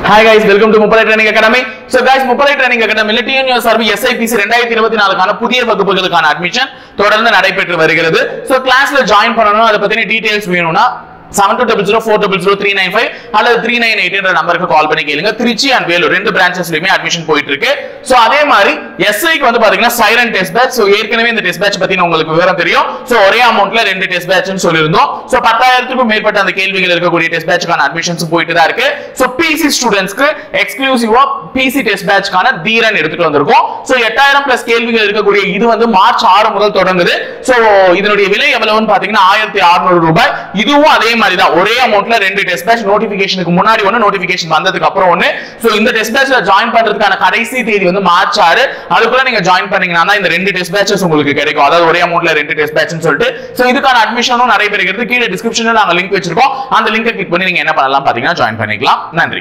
Hi guys welcome to முப்படை training academy so guys முப்படை training அகாடமில டிஎன்யூஎஸ் ஆர்பி எஸ்ஐபிசி ரெண்டாயிரத்தி இருபத்தி நாலுக்கான புதிய வகுப்புகளுக்கான அட்மிஷன் தொடர்ந்து நடைபெற்று வருகிறது சோ கிளாஸ்ல ஜாயின் பண்ணணும் அதை பத்தின டீடைல்ஸ் வேணும்னா seven two double zero four double zero three nine five அல்லது த்ரீ நைன் எயிட் என்ற நம்பருக்கு கால் பண்ணி கேளுங்க திருச்சி அண்ட் வேலூர் ரெண்டு பிரான்ச்சஸ்லயுமே அட்மிஷன் போயிட்டு இருக்கு சோ அதே மாதிரி எஸ்ஐக்கு வந்து பாத்தீங்கன்னா சைரன் டெஸ்ட் பேட்ச் சோ ஏற்கனவே இந்த டெஸ்ட் பேட்ச் பத்தி உங்களுக்கு விவரம் தெரியும் சோ ஒரே அமௌண்ட்ல ரெண்டு டெஸ்ட் பேட்ச்னு சொல்லியிருந்தோம் சோ பத்தாயிரத்துக்கும் மேற்பட்ட அந்த கேள்விகள் இருக்கக்கூடிய டெஸ்ட் பேட்ச்க்கான அட்மிஷன்ஸ் போயிட்டு தான் இருக்கு சோ பிசி ஸ்டூடெண்ட்ஸ்க்கு எக்ஸ்க்ளூசிவா பிசி டெஸ்ட் பேட்ச்க்கான தீரன் எடுத்துட்டு வந்திருக்கோம் சோ எட்டாயிரம் பிளஸ் கேள்விகள் இருக்கக்கூடிய இது வந்து மார்ச் ஆறு முதல் தொடங்குது சோ இதனுடைய விலை எவ்வளவுன்னு பாத்தீங்கன்னா ஆயிரத்தி அறுநூறு ரூபாய் இதுவும் அதே மாதிரி தான் ஒரே அமௌண்ட்ல ரெண்டு டெஸ்ட் பேட்ச் நோட்டிபிகேஷனுக்கு முன்னாடி ஒன்னு நோட்டிபிகேஷன் வந்ததுக்கு அப்புறம் ஒன்னு சோ இந்த டெஸ்ட் பேட்ச்ல ஜாயின் பண்றதுக்கான கடைசி தேதி வந்து மார்ச் ஆறு அதுக்குள்ள நீங்க ஜாயின் பண்ணீங்கன்னா தான் இந்த ரெண்டு டெஸ்ட் பேட்சஸ் உங்களுக்கு கிடைக்கும் அதாவது ஒரே அமௌண்ட்ல ரெண்டு டெஸ்ட் பேட்ச்னு சொல்லிட்டு சோ இதுக்கான அட்மிஷனும் நடைபெறுகிறது கீழே டிஸ்கிரிப்ஷன்ல நாங்க லிங்க் வச்சிருக்கோம் அந்த லிங்கை கிளிக் பண்ணி நீங்க என்ன பண்ணலாம் பாத்தீங்கன்னா ஜாயின் பண்ணிக்கலாம் நன்றி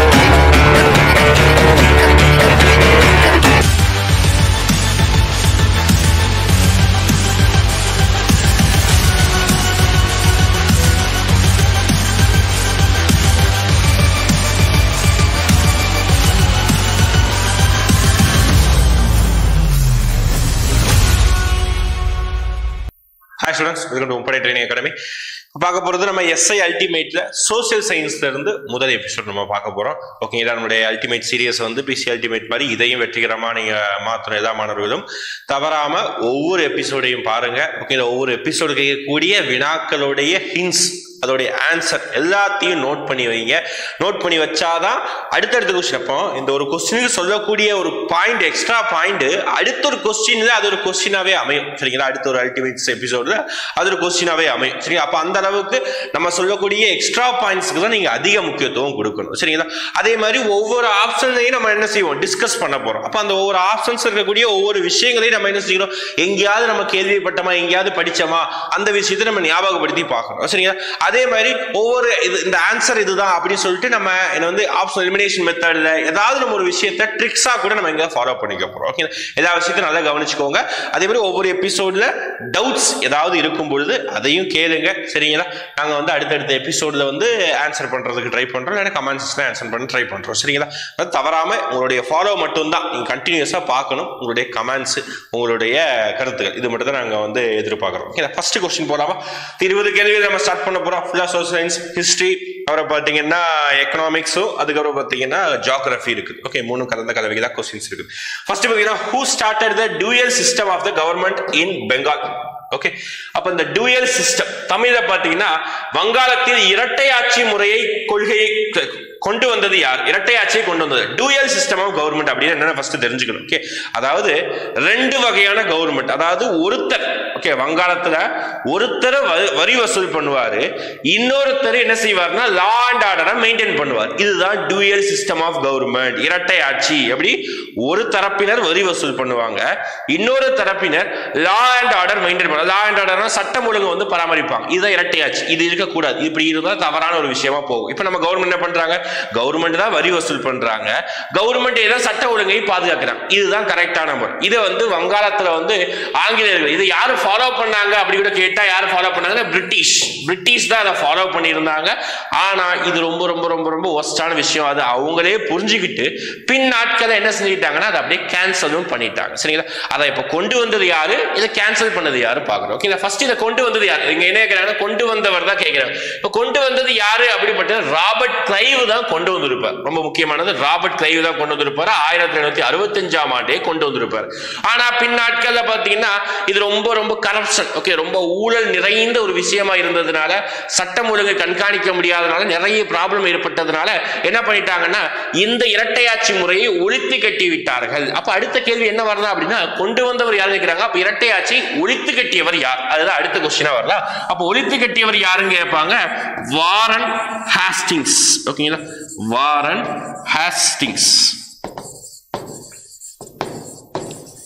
ஹாய் ஸ்டூடெண்ட்ஸ் வெல்கம் டு முப்படை ட்ரைனிங் அகாடமி பார்க்க போகிறது நம்ம எஸ்ஐ அல்டிமேட்ல சோசியல் சயின்ஸ்ல இருந்து முதல் எபிசோட் நம்ம பார்க்க போறோம் ஓகேங்களா நம்மளுடைய அல்டிமேட் சீரியஸ் வந்து பிசி அல்டிமேட் மாதிரி இதையும் வெற்றிகரமா நீங்க மாற்றணும் எல்லா மாணவர்களும் தவறாம ஒவ்வொரு எபிசோடையும் பாருங்க ஓகே ஒவ்வொரு எபிசோடு கேட்கக்கூடிய வினாக்களுடைய ஹின்ஸ் அதோடைய ஆன்சர் எல்லாத்தையும் நோட் பண்ணி வைங்க நோட் பண்ணி வச்சாதான் அடுத்தடுத்த கொஸ்டின் அப்போ இந்த ஒரு கொஸ்டினுக்கு சொல்லக்கூடிய ஒரு பாயிண்ட் எக்ஸ்ட்ரா பாயிண்ட் அடுத்த ஒரு கொஸ்டின்ல அது ஒரு கொஸ்டினாவே அமையும் சரிங்களா அடுத்த ஒரு அல்டிமேட்ஸ் எபிசோட்ல அது ஒரு கொஸ்டினாவே அமையும் சரிங்களா அப்போ அந்த அளவுக்கு நம்ம சொல்லக்கூடிய எக்ஸ்ட்ரா பாயிண்ட்ஸ்க்கு தான் நீங்க அதிக முக்கியத்துவம் கொடுக்கணும் சரிங்களா அதே மாதிரி ஒவ்வொரு ஆப்ஷன்லையும் நம்ம என்ன செய்வோம் டிஸ்கஸ் பண்ண போறோம் அப்போ அந்த ஒவ்வொரு ஆப்ஷன்ஸ் இருக்கக்கூடிய ஒவ்வொரு விஷயங்களையும் நம்ம என்ன செய்யணும் எங்கேயாவது நம்ம கேள்விப்பட்டோமா எங்கேயாவது படிச்சோமா அந்த விஷயத்தை நம்ம ஞாபகப்படுத்தி பார்க்கணும் சரிங்களா அதே மாதிரி ஒவ்வொரு இது இந்த ஆன்சர் இதுதான் அப்படின்னு சொல்லிட்டு நம்ம என்ன வந்து ஆப்ஷன் எலிமினேஷன் மெத்தட்ல ஏதாவது நம்ம ஒரு விஷயத்த ட்ரிக்ஸா கூட நம்ம எங்க ஃபாலோ பண்ணிக்க போறோம் ஓகே எல்லா விஷயத்தையும் நல்லா கவனிச்சுக்கோங்க அதே மாதிரி ஒவ்வொரு எபிசோட்ல டவுட்ஸ் ஏதாவது இருக்கும் பொழுது அதையும் கேளுங்க சரிங்களா நாங்க வந்து அடுத்தடுத்த எபிசோட்ல வந்து ஆன்சர் பண்றதுக்கு ட்ரை பண்றோம் இல்லைன்னா கமெண்ட்ஸ்ல ஆன்சர் பண்ண ட்ரை பண்றோம் சரிங்களா அது தவறாம உங்களுடைய ஃபாலோ மட்டும்தான் நீங்க கண்டினியூஸா பார்க்கணும் உங்களுடைய கமெண்ட்ஸ் உங்களுடைய கருத்துக்கள் இது மட்டும் தான் நாங்க வந்து எதிர்பார்க்குறோம் ஓகே ஃபர்ஸ்ட் கொஸ்டின் போலாமா இருபது கேள்வி நம்ம ஸ்டார்ட் பண்ண போறோம் ஃபுல்லா சோசியல் சயின்ஸ் ஹிஸ்டரி அப்புறம் பார்த்தீங்கன்னா எக்கனாமிக்ஸும் அதுக்கப்புறம் பார்த்தீங்கன்னா ஜியாகிரபி இருக்குது ஓகே மூணு கலந்த கலவைக்கு தான் கொஸ்டின்ஸ் இருக்குது ஃபர்ஸ்ட் பார்த்தீங்கன்னா who started the dual system of the government in Bengal okay அப்ப இந்த டூயல் சிஸ்டம் தமிழ்ல பாத்தீங்கன்னா வங்காளத்தில் இரட்டை ஆட்சி முறையை கொள்கையை கொண்டு வந்தது யார் இரட்டை ஆட்சியை கொண்டு வந்தது டூயல் சிஸ்டம் ஆஃப் கவர்மெண்ட் அப்படின்னு என்னன்னு ஃபர்ஸ்ட் தெரிஞ்சுக்கணும் ஓகே அதாவது ரெண்டு வகையான கவர்மெண்ட் அதாவது ஒருத்தர் ஓகே வங்காளத்துல ஒருத்தர் வரி வசூல் பண்ணுவாரு இன்னொருத்தர் என்ன செய்வார்னா லா அண்ட் ஆர்டரை மெயின்டைன் பண்ணுவார் இதுதான் டூயல் சிஸ்டம் ஆஃப் கவர்மெண்ட் இரட்டை ஆட்சி எப்படி ஒரு தரப்பினர் வரி வசூல் பண்ணுவாங்க இன்னொரு தரப்பினர் லா அண்ட் ஆர்டர் மெயின்டைன் பண்ணுவாங்க லா அண்ட் ஆர்டர்னா சட்டம் ஒழுங்கு வந்து பராமரிப்பாங்க இதுதான் இரட்டை ஆட்சி இது இருக்கக்கூடாது இப்படி இருந்தால் தவறான ஒரு விஷயமா போகும் இப்போ நம்ம கவர்மெண்ட் என்ன பண்றாங்க கவர்மெண்ட் தான் வரி வசூல் பண்றாங்க கவர்மெண்ட் ஏதாவது சட்ட ஒழுங்கை பாதுகாக்கிறாங்க இதுதான் கரெக்டான முறை இதை வந்து வங்காளத்துல வந்து ஆங்கிலேயர்கள் இதை யாரு ஃபாலோ பண்ணாங்க அப்படி கூட கேட்டா யாரு ஃபாலோ பண்ணாங்கன்னா பிரிட்டிஷ் பிரிட்டிஷ் தான் அதை ஃபாலோ பண்ணியிருந்தாங்க ஆனா இது ரொம்ப ரொம்ப ரொம்ப ரொம்ப ஒஸ்டான விஷயம் அது அவங்களே புரிஞ்சுக்கிட்டு பின் நாட்களை என்ன செஞ்சுக்கிட்டாங்கன்னா அதை அப்படியே கேன்சலும் பண்ணிட்டாங்க சரிங்களா அதை இப்போ கொண்டு வந்தது யாரு இதை கேன்சல் பண்ணது யாரு பாக்குறோம் ஓகே ஃபர்ஸ்ட் இதை கொண்டு வந்தது யாரு இங்க என்ன கேட்கிறாங்க கொண்டு வந்தவர் தான் கேட்கிறாங்க இப்போ கொண்டு வந்தது யாரு அப்படிப்பட்ட ராபர்ட் கிளைவ் தான் கொண்டு வந்திருப்பார் ரொம்ப முக்கியமானது ராபர்ட் கிளைவ் தான் கொண்டு வந்திருப்பார் ஆயிரத்தி எழுநூத்தி அறுபத்தஞ்சாம் ஆண்டே கொண்டு வந்திருப்பார் ஆனா பின் நாட்கள்ல பாத்தீங்கன்னா இது ரொம்ப ரொம்ப கரப்ஷன் ஓகே ரொம்ப ஊழல் நிறைந்த ஒரு விஷயமா இருந்ததுனால சட்டம் ஒழுங்கு கண்காணிக்க முடியாதனால நிறைய ப்ராப்ளம் ஏற்பட்டதுனால என்ன பண்ணிட்டாங்கன்னா இந்த இரட்டையாட்சி முறையை ஒழித்து கட்டி விட்டார்கள் அப்ப அடுத்த கேள்வி என்ன வரலாம் அப்படின்னா கொண்டு வந்தவர் யார் கேட்கிறாங்க அப்ப இரட்டையாட்சி ஒழித்து கட்டியவர் யார் அதுதான் அடுத்த கொஸ்டினா வரலாம் அப்ப ஒழித்து கட்டியவர் யாருன்னு கேட்பாங்க வாரன் ஹாஸ்டிங்ஸ் ஓகேங்களா வாரன் ஹாஸ்டிங்ஸ்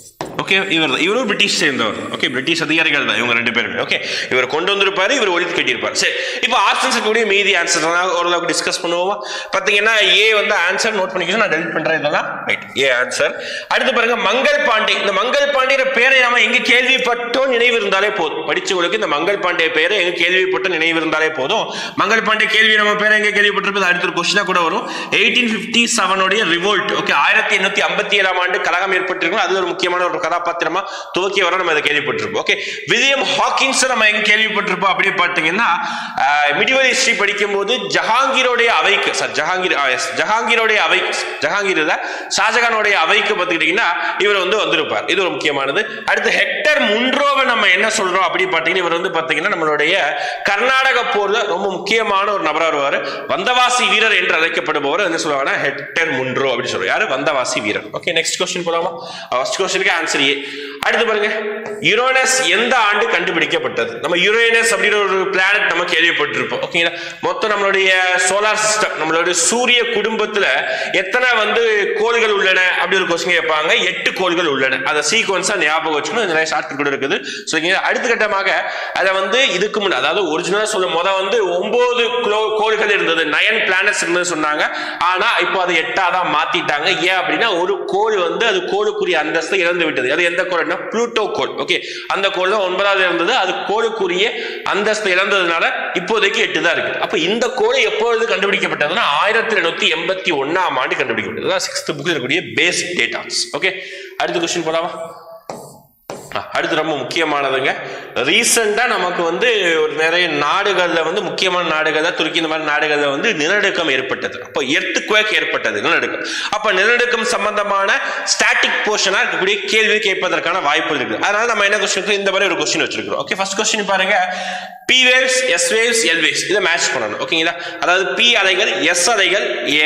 ஓகே இவர் இவரும் பிரிட்டிஷ் சேர்ந்தவர் ஓகே பிரிட்டிஷ் அதிகாரிகள் தான் இவங்க ரெண்டு பேருமே ஓகே இவர் கொண்டு வந்திருப்பாரு இவர் ஒழித்து கட்டியிருப்பார் சரி இப்போ ஆப்ஷன்ஸ் இருக்கக்கூடிய மீதி ஆன்சர் ஓரளவுக்கு டிஸ்கஸ் பண்ணுவோமா பார்த்தீங்கன்னா ஏ வந்து ஆன்சர் நோட் பண்ணிக்கலாம் நான் டெலிட் பண்றேன் இதெல்லாம் ரைட் ஏ ஆன்சர் அடுத்து பாருங்க மங்கள் பாண்டே இந்த மங்கள் பாண்டியர் பேரை நாம எங்க கேள்விப்பட்டோம் நினைவு இருந்தாலே போதும் படிச்சவங்களுக்கு இந்த மங்கள் பாண்டே பேரை எங்க கேள்விப்பட்டோம் நினைவு இருந்தாலே போதும் மங்கள் பாண்டே கேள்வி நம்ம பேரை எங்க கேள்விப்பட்டிருப்பது அடுத்த ஒரு கொஸ்டினா கூட வரும் எயிட்டீன் பிப்டி செவனுடைய ரிவோல்ட் ஓகே ஆயிரத்தி எண்ணூத்தி ஐம்பத்தி ஏழாம் ஆண்டு கழகம் ஏற்பட்டிருக்கும் அது ஒரு முக்கியமான ஒரு கதாபாத்திரமா துவக்கி வர நம்ம அதை கேள்விப்பட்டிருப்போம் ஓகே வில்லியம் ஹாக்கின்ஸ் நம்ம எங்க கேள்விப்பட்டிருப்போம் அப்படி பார்த்தீங்கன்னா மிடிவல் ஹிஸ்டரி படிக்கும்போது ஜஹாங்கீரோடைய அவைக்கு சார் ஜஹாங்கீர் ஆ, yes, ஜஹாங்கீரோடைய அவை ஜஹாங்கீர் இல்ல ஷாஜகானோடைய அவைக்கு பார்த்துக்கிட்டீங்கன்னா இவர் வந்து வந்திருப்பார் இது ஒரு முக்கியமானது அடுத்து ஹெக்டர் முன்ரோவை நம்ம என்ன சொல்றோம் அப்படி பார்த்தீங்கன்னா இவர் வந்து பார்த்தீங்கன்னா நம்மளுடைய கர்நாடக போர்ல ரொம்ப முக்கியமான ஒரு நபரா வருவார் வந்தவாசி வீரர் என்று அழைக்கப்படுபவர் என்ன சொல்லுவாங்கன்னா ஹெக்டர் முன்ரோ அப்படி சொல்லுவாங்க யாரு வந்தவாசி வீரர் ஓகே நெக்ஸ்ட் கொஸ்டின் போலாமா ஃபர்ஸ்ட் கொஸ்டினுக்கு ஆன்சர் ஏ அடுத்து பாருங்க யுரோனஸ் எந்த ஆண்டு கண்டுபிடிக்கப்பட்டது நம்ம யுரேனஸ் அப்படின்ற ஒரு பிளானட் நம்ம கேள்விப்பட்டிருப்போம் ஓகேங்களா மொத்தம் நம்மளுடைய சோலார் சிஸ்டம் நம்மளுடைய சூரிய குடும்பத்துல எத்தனை வந்து கோள்கள் உள்ளன அப்படி ஒரு கொஸ்டின் கேட்பாங்க எட்டு கோள்கள் உள்ளன அதை சீக்வன்ஸா ஞாபகம் வச்சுக்கணும் நிறைய ஷார்ட் கூட இருக்குது ஸோ அடுத்த கட்டமாக அதை வந்து இதுக்கு முன்னாடி அதாவது ஒரிஜினலா சொல்லும் முத வந்து ஒன்பது குளோ- கோள்கள் இருந்தது நயன் பிளானட்ஸ் இருந்தது சொன்னாங்க ஆனா இப்போ அதை எட்டா தான் மாத்திட்டாங்க ஏன் அப்படின்னா ஒரு கோள் வந்து அது கோளுக்குரிய அந்தஸ்தை இழந்து விட்டது அது எந்த கோள்னா புளூட்டோ கோள் ஓகே அந்த கோள் தான் ஒன்பதாவது இருந்தது அது கோளுக்குரிய அந்தஸ்தை இழந்ததுனால இப்போதைக்கு எட்டு தான் இருக்கு அப்ப இந்த கோள் எப்பொழுது கண்டுபிடிக்கப்பட்டதுன்னா ஆயிரத்தி எண்ணூத்தி எண்பத்தி ஒன்னாம் ஆண்டு கண்டுபிடிக்கப்பட்டது சிக்ஸ்த் புக்கில் இருக்கக்கூடிய பேஸ் டேட்டாஸ் ஓகே அடுத்த கொஸ்டின் போலாமா ஆ, அடுத்து ரொம்ப முக்கியமானதுங்க ரீசெண்டா நமக்கு வந்து ஒரு நிறைய நாடுகள்ல வந்து முக்கியமான நாடுகள்ல துருக்கி இந்த மாதிரி நாடுகள்ல வந்து நிலநடுக்கம் ஏற்பட்டது அப்போ எர்த்துக்குவேக் ஏற்பட்டது நிலநடுக்கம் அப்ப நிலநடுக்கம் சம்பந்தமான ஸ்டாட்டிக் போர்ஷனா இருக்கக்கூடிய கேள்வி கேட்பதற்கான வாய்ப்பு இருக்கு அதனால நம்ம என்ன கொஸ்டின் இந்த மாதிரி ஒரு கொஸ்டின் வச்சிருக்கிறோம் ஓகே ஃபர்ஸ்ட் கொஸ்டின் பாருங்க P waves S waves L waves இதை மேட்ச் பண்ணணும் ஓகேங்களா அதாவது பி அலைகள் எஸ் அலைகள்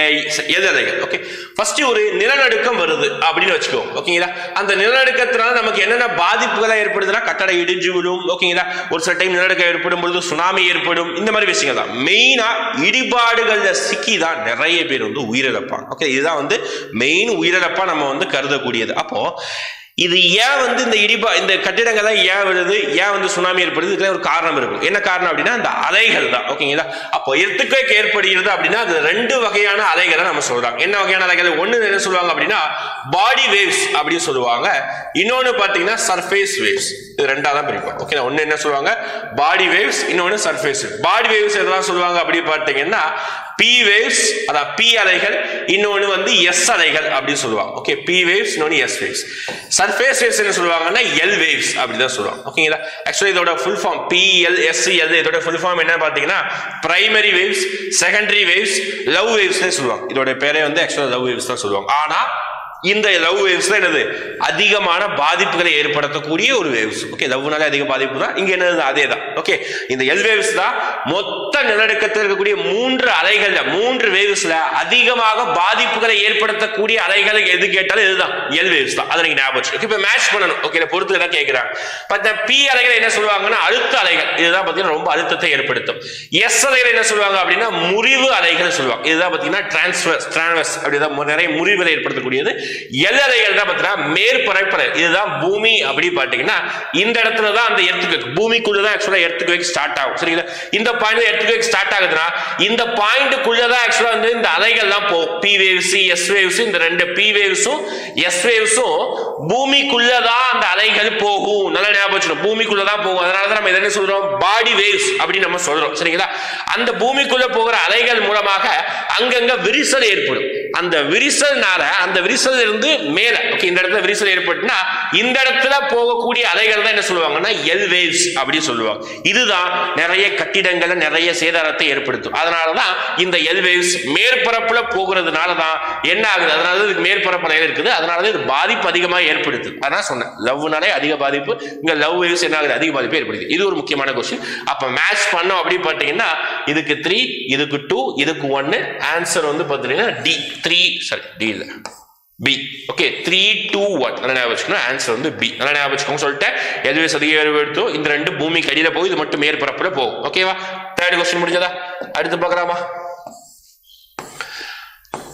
எல் அலைகள் ஓகே ஃபர்ஸ்ட் ஒரு நிலநடுக்கம் வருது அப்படின்னு வச்சுக்கோ ஓகேங்களா அந்த நிலநடுக்கத்தினால நமக்கு என்னென்ன பாதிப்புகளை ஏற்படுதுன்னா கட்டட இடிஞ்சு விழும் ஓகேங்களா ஒரு சில டைம் நிலநடுக்கம் ஏற்படும் பொழுது சுனாமி ஏற்படும் இந்த மாதிரி விஷயங்கள் தான் மெயினா இடிபாடுகள்ல சிக்கி தான் நிறைய பேர் வந்து உயிரிழப்பாங்க ஓகே இதுதான் வந்து மெயின் உயிரிழப்பா நம்ம வந்து கருதக்கூடியது அப்போ இது ஏன் வந்து இந்த இடிபா இந்த கட்டிடங்கள்லாம் ஏன் விழுது ஏன் வந்து சுனாமி ஏற்படுது இதுக்கு ஒரு காரணம் இருக்கும் என்ன காரணம் அப்படின்னா அந்த அலைகள் தான் ஓகேங்களா அப்போ எர்த்துக்குவேக் ஏற்படுகிறது அப்படின்னா அது ரெண்டு வகையான அலைகளை நம்ம சொல்றாங்க என்ன வகையான அலைகள் ஒண்ணு என்ன சொல்லுவாங்க அப்படின்னா பாடி வேவ்ஸ் அப்படின்னு சொல்லுவாங்க இன்னொன்னு பாத்தீங்கன்னா சர்ஃபேஸ் வேவ்ஸ் இது ரெண்டா தான் பிரிப்போம் ஓகே ஒண்ணு என்ன சொல்லுவாங்க பாடி வேவ்ஸ் இன்னொன்னு சர்ஃபேஸ் பாடி வேவ்ஸ் எதெல்லாம் சொல்லுவாங்க அப்படி பார்த்தீங்கன்னா பி வேவ்ஸ் அதான் பி அலைகள் இன்னொன்னு வந்து எஸ் அலைகள் அப்படின்னு சொல்லுவாங்க ஓகே பி வேவ்ஸ் இன்னொன்னு எஸ் வேவ்ஸ் சர்ஃபேஸ் வேவ்ஸ் என்ன சொல்லுவாங்கன்னா எல் வேவ்ஸ் அப்படிதான் சொல்லுவாங்க ஓகேங்களா ஆக்சுவலி இதோட ஃபுல் ஃபார்ம் பிஎல் எஸ்சிஎல் இதோட ஃபுல் ஃபார்ம் என்ன பார்த்தீங்கன்னா primary waves secondary waves love வேவ்ஸ்னே சொல்லுவாங்க இதோட பேரே வந்து ஆக்சுவலா லவ் வேவ்ஸ் தான் சொல்லுவாங்க ஆனா இந்த லவ் வேவ்ஸ் தான் என்னது அதிகமான பாதிப்புகளை ஏற்படுத்தக்கூடிய ஒரு வேவ்ஸ் ஓகே லவ்னாலே அதிக பாதிப்பு தான் இங்க என்னது அதே தான் ஓகே இந்த எல் வேவ்ஸ் தான் மொத்த நிலநடுக்கத்தில் இருக்கக்கூடிய மூன்று அலைகள்ல மூன்று வேவ்ஸ்ல அதிகமாக பாதிப்புகளை ஏற்படுத்தக்கூடிய அலைகள் எது கேட்டாலும் இதுதான் எல் வேவ்ஸ் தான் அதை நீங்க ஞாபகம் வச்சுக்கோங்க. இப்ப மேட்ச் பண்ணணும் ஓகே பொறுத்து தான் கேட்கிறாங்க பட் பி அலைகள் என்ன சொல்லுவாங்கன்னா அழுத்த அலைகள் இதுதான் பாத்தீங்கன்னா ரொம்ப அழுத்தத்தை ஏற்படுத்தும் எஸ் அலைகள் என்ன சொல்லுவாங்க அப்படின்னா முறிவு அலைகள் சொல்லுவாங்க இதுதான் பாத்தீங்கன்னா டிரான்ஸ்வர்ஸ் டிரான்வர்ஸ் அப்படிதான் மு- நிறைய முறிவுகளை ஏற்படுத்தக்கூடியது எல்லறைகள் தான் பார்த்தீங்கன்னா மேற்பரப்பறை இதுதான் பூமி அப்படி பார்த்தீங்கன்னா இந்த இடத்துல தான் அந்த எர்த்துக்கு பூமிக்குள்ள தான் ஆக்சுவலா எர்த்துக்கு ஸ்டார்ட் ஆகும் சரிங்களா இந்த பாயிண்ட் எர்த்துக்கு ஸ்டார்ட் ஆகுதுன்னா இந்த பாயிண்ட்டுக்குள்ள தான் ஆக்சுவலா வந்து இந்த அலைகள் தான் போகும் பி வேவ்ஸ் எஸ் வேவ்ஸ் இந்த ரெண்டு பி வேவ்ஸும் எஸ் வேவ்ஸும் பூமிக்குள்ள தான் அந்த அலைகள் போகும் நல்லா ஞாபகம் வச்சுக்கணும் பூமிக்குள்ள தான் போகும் அதனால தான் நம்ம இதை என்ன சொல்றோம் பாடி வேவ்ஸ் அப்படின்னு நம்ம சொல்றோம் சரிங்களா அந்த பூமிக்குள்ள போகிற அலைகள் மூலமாக அங்கங்க விரிசல் ஏற்படும் அந்த விரிசல்னால அந்த விரிசல் இருந்து மேல ஓகே இந்த இடத்துல விரிசல் ஏற்பட்டுனா இந்த இடத்துல போகக்கூடிய அலைகள் தான் என்ன சொல்லுவாங்கன்னா எல் வேவ்ஸ் அப்படின்னு சொல்லுவாங்க இதுதான் நிறைய கட்டிடங்களை நிறைய சேதாரத்தை ஏற்படுத்தும் அதனாலதான் இந்த எல் வேவ்ஸ் மேற்பரப்புல போகிறதுனால தான் என்ன ஆகுது அதனால தான் இதுக்கு மேற்பரப்பு அலைகள் இருக்குது அதனால தான் இது பாதிப்பு அதிகமாக ஏற்படுத்துது அதான் சொன்னேன் லவ்னாலே அதிக பாதிப்பு இங்க லவ் வேவ்ஸ் என்ன ஆகுது அதிக பாதிப்பு ஏற்படுது இது ஒரு முக்கியமான கொஸ்டின் அப்ப மேட்ச் பண்ணோம் அப்படின்னு பார்த்தீங்கன்னா இதுக்கு த்ரீ இதுக்கு டூ இதுக்கு ஒன்னு ஆன்சர் வந்து பார்த்தீங்கன்னா டி த்ரீ சாரி டி இல்ல B okay three two one நல்லா ஞாபகம் வச்சுக்கணும் ஆன்சர் வந்து பி நல்லா ஞாபகம் வச்சுக்கோங்க சொல்லிட்டேன் எதுவே சதிக எடுத்தோ இந்த ரெண்டு பூமிக்கு அடியில போய் இது மட்டும் மேற்பரப்புல போகும் ஓகேவா தேர்ட் கொஸ்டின் முடிஞ்சதா அடுத்து பார்க்கலாமா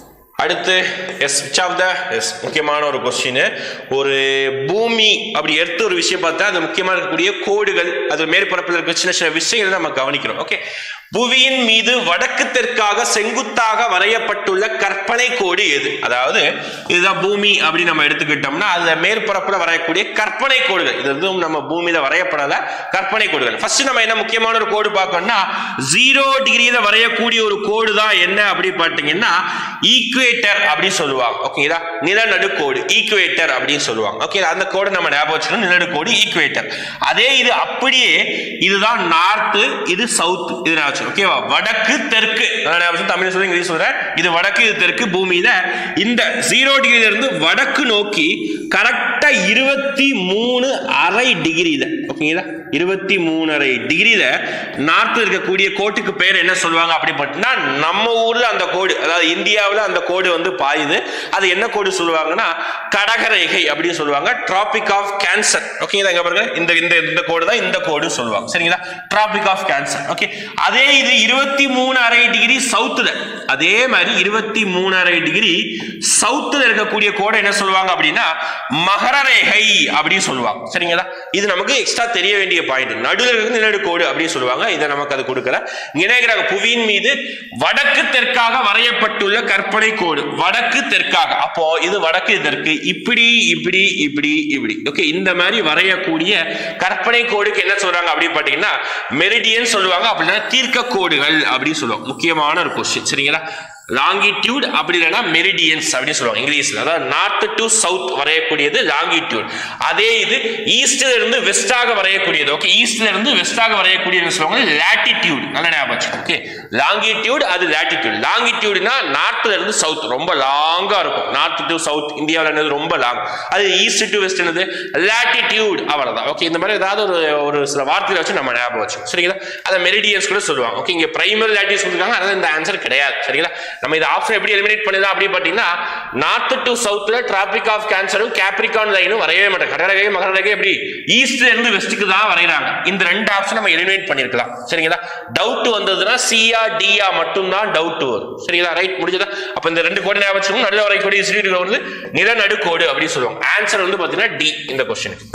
அடுத்து S which of the S முக்கியமான ஒரு கொஸ்டின் ஒரு பூமி அப்படி எடுத்து ஒரு விஷயம் பார்த்தா அது முக்கியமாக இருக்கக்கூடிய கோடுகள் அது மேற்பரப்பில் இருக்க சின்ன சின்ன விஷயங்கள் நம்ம கவனிக்கிறோம் ஓகே புவியின் மீது வடக்கு தெற்காக செங்குத்தாக வரையப்பட்டுள்ள கற்பனை கோடு எது அதாவது இதுதான் பூமி அப்படி நம்ம எடுத்துக்கிட்டோம்னா அதுல மேற்பரப்புல வரையக்கூடிய கற்பனை கோடுகள் இது எதுவும் நம்ம பூமியில வரையப்படாத கற்பனை கோடுகள் ஃபர்ஸ்ட் நம்ம என்ன முக்கியமான ஒரு கோடு பார்க்கணும்னா ஜீரோ டிகிரியில வரையக்கூடிய ஒரு கோடு தான் என்ன அப்படி பார்த்தீங்கன்னா ஈக்குவேட்டர் அப்படின்னு சொல்லுவாங்க ஓகேங்களா நிலநடுக்கோடு ஈக்குவேட்டர் அப்படின்னு சொல்லுவாங்க ஓகே அந்த கோடை நம்ம ஞாபகம் வச்சுக்கணும் நிலநடுக்கோடு ஈக்குவேட்டர் அதே இது அப்படியே இதுதான் நார்த்து இது சவுத் இது ஞாபகம் வச்சுக்கணும். ஓகேவா வடக்கு தெற்கு நான் ஞாபகம் வச்சுக்கணும். தமிழ் சொல்றேன் இங்கிலீஷ் சொல்றேன் இது வடக்கு இது தெற்கு பூமியில இந்த ஜீரோ டிகிரில இருந்து வடக்கு நோக்கி கரெக்டா இருபத்தி மூணு அரை டிகிரியில ஓகேங்களா இருபத்தி மூணரை டிகிரியில நார்த்தில் இருக்கக்கூடிய கோட்டுக்கு பேர் என்ன சொல்லுவாங்க அப்படி பார்த்தீங்கன்னா நம்ம ஊர்ல அந்த கோடு அதாவது இந்தியாவில் அந்த கோடு வந்து பாயுது அது என்ன கோடு சொல்லுவாங்கன்னா கடகரேகை அப்படின்னு சொல்லுவாங்க டிராபிக் ஆஃப் கேன்சர் ஓகேங்களா இங்க பாருங்க இந்த இந்த இந்த கோடு தான் இந்த கோடு சொல்லுவாங்க சரிங்களா டிராபிக் ஆஃப் கேன்சர் ஓகே அதே இது இருபத்தி மூணு அரை டிகிரி சவுத்துல அதே மாதிரி இருபத்தி மூணு அரை டிகிரி சவுத்துல இருக்கக்கூடிய கோடை என்ன சொல்லுவாங்க அப்படின்னா மகர ரேகை அப்படின்னு சொல்லுவாங்க சரிங்களா இது நமக்கு எக்ஸ்ட்ரா தெரிய வேண்டிய பாயிண்ட் நடுவில் இருக்கு நிலநடு கோடு அப்படின்னு சொல்லுவாங்க இதை நமக்கு அது கொடுக்கல இணைகிறாங்க புவியின் மீது வடக்கு தெற்காக வரையப்பட்டுள்ள கற்பனை கோடு வடக்கு தெற்காக அப்போ இது வடக்கு இது தெற்கு இப்படி இப்படி இப்படி இப்படி ஓகே இந்த மாதிரி வரையக்கூடிய கற்பனை கோடுக்கு என்ன சொல்றாங்க அப்படின்னு பாத்தீங்கன்னா மெரிடியன் சொல்லுவாங்க அப்படின்னா தீர்க்க கோடுகள் அப்படின்னு சொல்லுவாங்க முக்கியமான ஒரு கொஸ்டின் சரிங்களா லாங்கிடியூட் அப்படி இல்லைன்னா மெரிடியன்ஸ் அப்படின்னு சொல்லுவாங்க இங்கிலீஷ்ல அதாவது நார்த் டு சவுத் வரையக்கூடியது லாங்கிடியூட் அதே இது ஈஸ்ட்ல இருந்து வெஸ்டாக வரையக்கூடியது ஓகே ஈஸ்ட்ல இருந்து வெஸ்டாக வரையக்கூடியது சொல்லுவாங்க லாட்டிடியூட் நல்ல ஞாபகம் ஓகே லாங்கிடியூட் அது லாட்டிடியூட் லாங்கிடியூட்னா நார்த்ல இருந்து சவுத் ரொம்ப லாங்கா இருக்கும் நார்த் டு சவுத் இந்தியாவில் என்னது ரொம்ப லாங் அது ஈஸ்ட் டு வெஸ்ட் என்னது லாட்டிடியூட் அவ்வளவுதான் ஓகே இந்த மாதிரி ஏதாவது ஒரு ஒரு சில வார்த்தையில வச்சு நம்ம ஞாபகம் வச்சோம் சரிங்களா அதை மெரிடியன்ஸ் கூட சொல்லுவாங்க ஓகே இங்க பிரைமரி லாட்டிஸ் சொல்லிருக்காங்க அதனால இந்த ஆன்சர் கிடையாது சரிங்களா நம்ம இந்த ஆப்ஷன் எப்படி எலிமினேட் பண்ணலாம் அப்படி பார்த்தீங்கன்னா நார்த் டு சவுத்ல டிராபிக் ஆஃப் கேன்சரும் கேப்ரிகான் லைனும் வரையவே மாட்டாங்க கடகரகை மகரகை எப்படி ஈஸ்ட்ல இருந்து வெஸ்ட்டுக்கு தான் வரைகிறாங்க இந்த ரெண்டு ஆப்ஷன் நம்ம எலிமினேட் பண்ணிருக்கலாம் சரிங்களா டவுட் வந்ததுன்னா சியா டியா மட்டும்தான் டவுட் வரும் சரிங்களா ரைட் முடிஞ்சதா அப்ப இந்த ரெண்டு கோடு ஞாபகம் வச்சுக்கணும் நடுவில் வரைக்கூடிய சிறிய வந்து நிலநடுக்கோடு அப்படின்னு சொல்லுவாங்க ஆன்சர் வந்து பாத்தீங்கன்னா டி இந்த கொஸ்டினுக்கு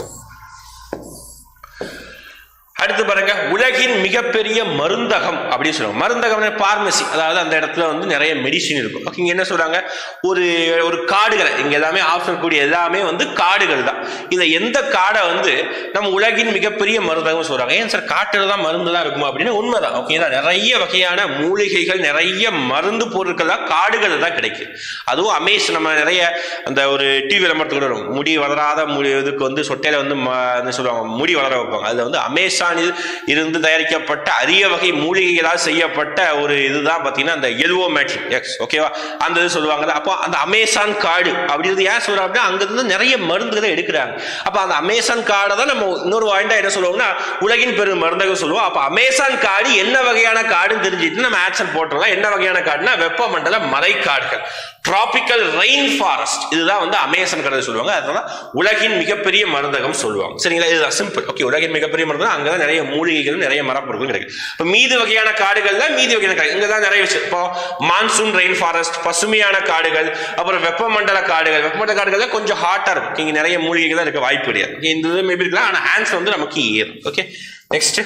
அடுத்து பாருங்க உலகின் மிகப்பெரிய மருந்தகம் அப்படின்னு சொல்லுவாங்க மருந்தகம் பார்மசி அதாவது அந்த இடத்துல வந்து நிறைய மெடிசின் இருக்கும் ஓகே இங்க என்ன சொல்றாங்க ஒரு ஒரு காடுகளை இங்க எல்லாமே ஆப்ஷன் கூடிய எல்லாமே வந்து காடுகள் தான் இந்த எந்த காடை வந்து நம்ம உலகின் மிகப்பெரிய மருந்தகம் சொல்றாங்க ஏன் சார் காட்டுல தான் மருந்து தான் இருக்குமா அப்படின்னு உண்மைதான் ஓகேங்களா நிறைய வகையான மூலிகைகள் நிறைய மருந்து பொருட்கள் தான் காடுகள் தான் கிடைக்குது அதுவும் அமேஸ் நம்ம நிறைய அந்த ஒரு டிவி விளம்பரத்துக்கு கூட வரும் முடி வளராத முடி இதுக்கு வந்து சொட்டையில வந்து ம- என்ன சொல்லுவாங்க முடி வளர வைப்பாங்க அதுல வந்து அமேசானில் இருந்து தயாரிக்கப்பட்ட அரிய வகை மூலிகைகளால் செய்யப்பட்ட ஒரு இதுதான் பார்த்தீங்கன்னா அந்த எல்வோ மேட்ரிக் எக்ஸ் ஓகேவா அந்த இது சொல்லுவாங்கல்ல அப்போ அந்த அமேசான் காடு அப்படின்றது ஏன் சொல்றாங்க அப்படின்னா அங்கிருந்து நிறைய மருந்துகளை எடுக்கிறாங்க அப்போ அந்த அமேசான் காடை தான் நம்ம இன்னொரு வாய்ண்டா என்ன சொல்லுவோம்னா உலகின் பெரும் மருந்தகம் சொல்லுவோம் அப்போ அமேசான் காடு என்ன வகையான காடுன்னு தெரிஞ்சுட்டு நம்ம ஆக்ஷன் போட்டுடலாம் என்ன வகையான காடுனா வெப்பமண்டல மலைக்காடுகள் டிராபிக்கல் ரெயின் ஃபாரஸ்ட் இதுதான் வந்து அமேசான் கடல் சொல்லுவாங்க அதனால உலகின் மிகப்பெரிய மருந்தகம் சொல்லுவாங்க சரிங்களா இதுதான் சிம்பிள் ஓகே உலகின் மிகப்பெரிய மருந்தகம் அங்கதான் நிறைய மூலிகைகள் நிறைய மரப்பொருட்கள் கிடைக்கும் இப்போ மீதி வகையான காடுகள்ல மீதி வகையான காடு இங்க தான் நிறைய விஷயம் இப்போ மான்சூன் ரெயின் ஃபாரஸ்ட் பசுமையான காடுகள் அப்புறம் வெப்பமண்டல காடுகள் வெப்பமண்டல காடுகள்ல கொஞ்சம் ஹாட்டா இருக்கும் இங்க நிறைய மூலிகைகள் தான் இருக்க வாய்ப்பு கிடையாது Okay, இந்த இது மேபி இருக்கலாம் ஆனா ஆன்சர் வந்து நமக்கு ஏறும் ஓகே நெக்ஸ்ட்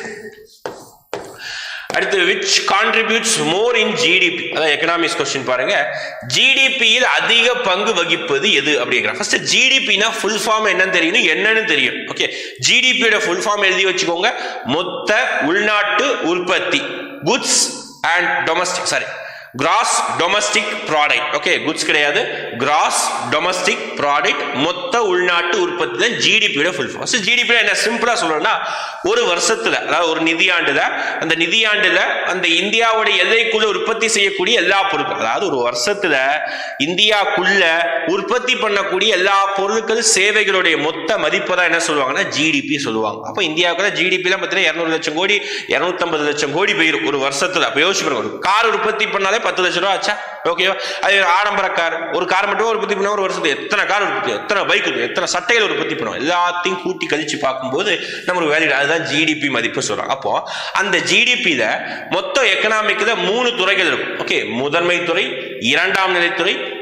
அடுத்து which contributes more in GDP அதாவது எக்கனாமிக்ஸ் கொஸ்டின் பாருங்க ஜிடிபியில் அதிக பங்கு வகிப்பது எது அப்படிங்கிற ஃபர்ஸ்ட் ஜிடிபினா ஃபுல் ஃபார்ம் என்னன்னு தெரியணும் என்னன்னு தெரியும் ஓகே ஜிடிபியோட ஃபுல் ஃபார்ம் எழுதி வச்சுக்கோங்க மொத்த உள்நாட்டு உற்பத்தி goods and domestic sorry gross domestic product okay goods கிடையாது கிராஸ் டொமஸ்டிக் ப்ராடக்ட் மொத்த உள்நாட்டு உற்பத்தி தான் ஜிடிபியோட ஃபுல் ஃபார்ம் ஜிடிபி என்ன சிம்பிளா சொல்லணும்னா ஒரு வருஷத்துல அதாவது ஒரு நிதியாண்டுல அந்த நிதியாண்டுல அந்த இந்தியாவோட எல்லைக்குள்ள உற்பத்தி செய்யக்கூடிய எல்லா பொருட்கள் அதாவது ஒரு வருஷத்துல இந்தியாக்குள்ள உற்பத்தி பண்ணக்கூடிய எல்லா பொருட்கள் சேவைகளுடைய மொத்த மதிப்பை தான் என்ன சொல்லுவாங்கன்னா ஜிடிபி சொல்லுவாங்க அப்போ இந்தியாவுக்குள்ள ஜிடிபிலாம் பார்த்தீங்கன்னா இரநூறு லட்சம் கோடி இரநூத்தம்பது லட்சம் கோடி போயிடும் ஒரு வருஷத்துல அப்போ யோசிச்சு பாருங்க ஒரு கார் உற்பத்தி பண்ணாலே பத்து லட்சம் ரூபா ஆச்சா ஓகேவா அது ஒரு ஆடம்பர கார் ஒரு கார் மட்டும் உற்பத்தி பண்ணா ஒரு வருஷத்துக்கு எத்தனை கார் உற்பத்தி எத்தனை பைக் எத்தனை சட்டைகள் உற்பத்தி பண்ணுவோம் எல்லாத்தையும் கூட்டி கழிச்சு பார்க்கும்போது நம்ம ஒரு வேல்யூ அதுதான் ஜிடிபி மதிப்பு சொல்றோம் அப்போ அந்த ஜிடிபியில மொத்த எக்கனாமிக்ல மூணு துறைகள் இருக்கும் ஓகே முதன்மை துறை இரண்டாம் நிலைத்துறை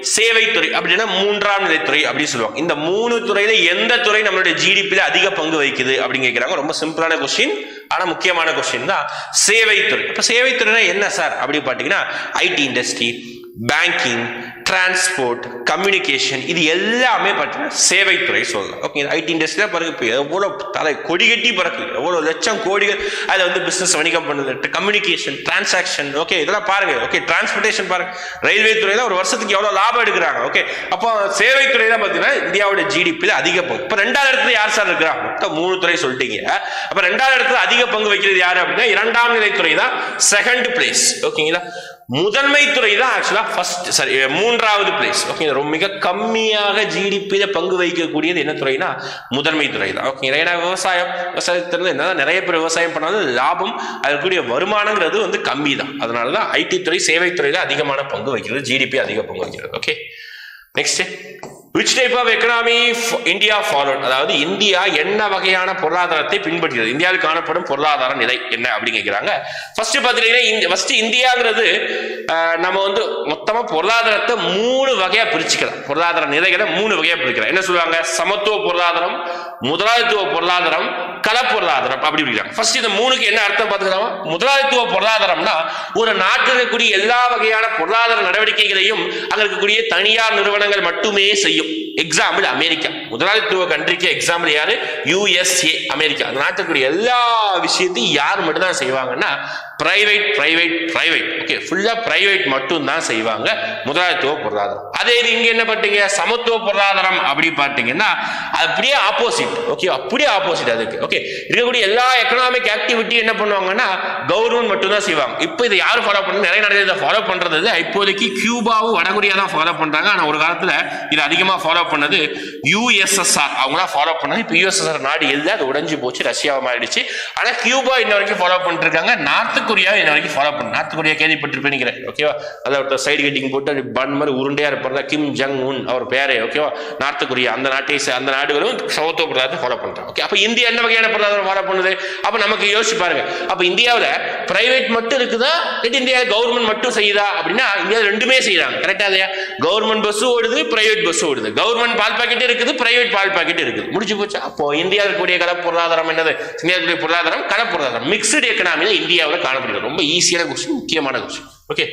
சேவைத்துறை அப்படின்னா மூன்றாம் நிலைத்துறை அப்படின்னு சொல்லுவாங்க இந்த மூணு துறையில எந்த துறை நம்மளுடைய ஜிடிபியில அதிக பங்கு வகிக்குது அப்படின்னு கேட்கிறாங்க ரொம்ப சிம்பிளான கொஸ்டின் ஆனா முக்கியமான கொஸ்டின் தான் சேவைத்துறை இப்ப சேவைத்துறைனா என்ன சார் அப்படி பாத்தீங்கன்னா IT industry banking transport communication இது எல்லாமே பார்த்தீங்கன்னா சேவைத்துறை சொல்லலாம் ஓகே ஐடி இண்டஸ்ட்ரியில் பாருங்க இப்போ எவ்வளோ தலை கொடி கட்டி பறக்குது எவ்வளோ லட்சம் கோடிகள் அதில் வந்து பிஸ்னஸ் வணிகம் பண்ணுது கம்யூனிகேஷன் டிரான்சாக்ஷன் ஓகே இதெல்லாம் பாருங்க ஓகே டிரான்ஸ்போர்ட்டேஷன் பாருங்க ரயில்வே துறையில ஒரு வருஷத்துக்கு எவ்வளோ லாபம் எடுக்கிறாங்க ஓகே அப்போ சேவைத்துறை தான் பார்த்தீங்கன்னா இந்தியாவோட ஜிடிபியில் அதிக பங்கு இப்போ ரெண்டாவது இடத்துல யார் சார் இருக்கிறாங்க மொத்தம் மூணு துறை சொல்லிட்டீங்க அப்போ ரெண்டாவது இடத்துல அதிக பங்கு வைக்கிறது யாரு அப்படின்னா இரண்டாம் நிலைத்துறை தான் செகண்ட் பிளேஸ் ஓகேங்களா முதன்மை துறை தான் ஆக்சுவலா ஃபர்ஸ்ட் சாரி மூன்றாவது பிளேஸ் ஓகே ரொம்ப மிக கம்மியாக ஜிடிபியில பங்கு வகிக்கக்கூடியது என்ன துறைனா முதன்மை துறை தான் ஓகே ஏன்னா விவசாயம் விவசாயத்திலிருந்து என்ன நிறைய பேர் விவசாயம் பண்ணாலும் லாபம் அதற்குரிய வருமானங்கிறது வந்து கம்மி தான் அதனால தான் ஐடி துறை சேவைத்துறையில அதிகமான பங்கு வகிக்கிறது ஜிடிபி அதிக பங்கு வகிக்கிறது okay next which type of economy India followed அதாவது இந்தியா என்ன வகையான பொருளாதாரத்தை பின்பற்றுகிறது இந்தியாவில் காணப்படும் பொருளாதார நிலை என்ன அப்படின்னு கேட்கிறாங்க ஃபர்ஸ்ட் பார்த்தீங்கன்னா ஃபர்ஸ்ட் இந்தியாங்கிறது அஹ், நம்ம வந்து மொத்தமா பொருளாதாரத்தை மூணு வகையா பிரிச்சுக்கலாம் பொருளாதார நிலைகளை மூணு வகையா பிரிக்கலாம் என்ன சொல்லுவாங்க சமத்துவ பொருளாதாரம் முதலாளித்துவ பொருளாதாரம் கல பொருளாதாரம் அப்படி பிரிக்கிறாங்க ஃபர்ஸ்ட் இந்த மூணுக்கு என்ன அர்த்தம் பார்த்துக்கலாம் முதலாளித்துவ பொருளாதாரம்னா ஒரு நாட்டில் இருக்கக்கூடிய எல்லா வகையான பொருளாதார நடவடிக்கைகளையும் அங்க இருக்கக்கூடிய தனியார் நிறுவனங்கள் மட்டுமே செய்யும் எக்ஸாம்பிள் அமெரிக்கா முதலாளித்துவ கண்ட்ரிக்கு எக்ஸாம்பிள் யாரு யுஎஸ்ஏ அமெரிக்கா அந்த நாட்டில் இருக்கக்கூடிய எல்லா விஷயத்தையும் யார் மட்டும் தான் செய்வாங்கன்னா பிரைவேட் பிரைவேட் பிரைவேட் ஓகே ஃபுல்லா பிரைவேட் மட்டும் தான் செய்வாங்க முதலாளித்துவ பொருளாதாரம் அதே இது இங்க என்ன பார்த்தீங்க சமத்துவ பொருளாதாரம் அப்படி பார்த்தீங்கன்னா அது அப்படியே ஆப்போசிட் ஓகே அப்படியே ஆப்போசிட் அதுக்கு ஓகே இருக்கக்கூடிய எல்லா எக்கனாமிக் ஆக்டிவிட்டி என்ன பண்ணுவாங்கன்னா கவர்மெண்ட் மட்டும் தான் செய்வாங்க இப்போ இதை யார் ஃபாலோ பண்ண நிறைய நாடுகள் இதை ஃபாலோ பண்றது இல்ல. இப்போதைக்கு கியூபாவும் வடகொரியா தான் ஃபாலோ பண்றாங்க ஆனா ஒரு காலத்துல இது அதிகமா ஃபாலோ பண்ணது யூஎஸ்எஸ்ஆர் அவங்க தான் ஃபாலோ பண்ணது இப்போ யூஎஸ்எஸ்ஆர் நாடு இல்லை அது உடைஞ்சு போச்சு ரஷ்யாவா மாறிடுச்சு ஆனா கியூபா இன்ன வரைக்கும் ஃபாலோ பண்ணிட்டு இருக்காங்க நார்த் கொரியா இன்ன வரைக்கும் ஃபாலோ பண்ண நார்த் கொரியா கேள்விப்பட்டிருப்பேன் நினைக்கிறேன் ஓகேவா அதாவது ஒருத்தர் சைடு கட்டிங் போட்டு அப்படி பன் மாதிரி உருண்டையா இருப்பார் கிம் ஜங் உன் அவர் பேரே ஓகேவா நார்த் கொரியா அந்த நாட்டை சே- அந்த நாடுகளும் சமத்துவ பொருளாதாரத்தை ஃபாலோ பண்றாங்க ஓகே அப்ப இந்தியா என்ன வகையான பொருளாதாரம் ஃபாலோ பண்ணுது அப்ப நமக்கு யோசிச்சு பாருங்க அப்ப இந்தியாவுல பிரைவேட் மட்டும் இருக்குதா இல்லை இந்தியா கவர்மெண்ட் மட்டும் செய்யுதா அப்படின்னா இந்தியா ரெண்டுமே செய்யறாங்க கரெக்டா இல்லையா கவர்மெண்ட் பஸ் ஓடுது பிரைவேட் பஸ் ஓடுது கவர்மெண்ட் பால் பாக்கெட் இருக்குது பிரைவேட் பால் பாக்கெட் இருக்குது முடிஞ்சு போச்சு அப்போ இந்தியா இருக்கக்கூடிய கல பொருளாதாரம் என்னது இந்தியா இருக்கக்கூடிய பொருளாதாரம் கல பொருளாதாரம் மிக்சடு எக்கனாமி தான் இந்தியாவில் காணப்படுகிறது ரொம்ப ஈஸியான கொஸ்டின் முக்கியமான கொஸ்டின் ஓகே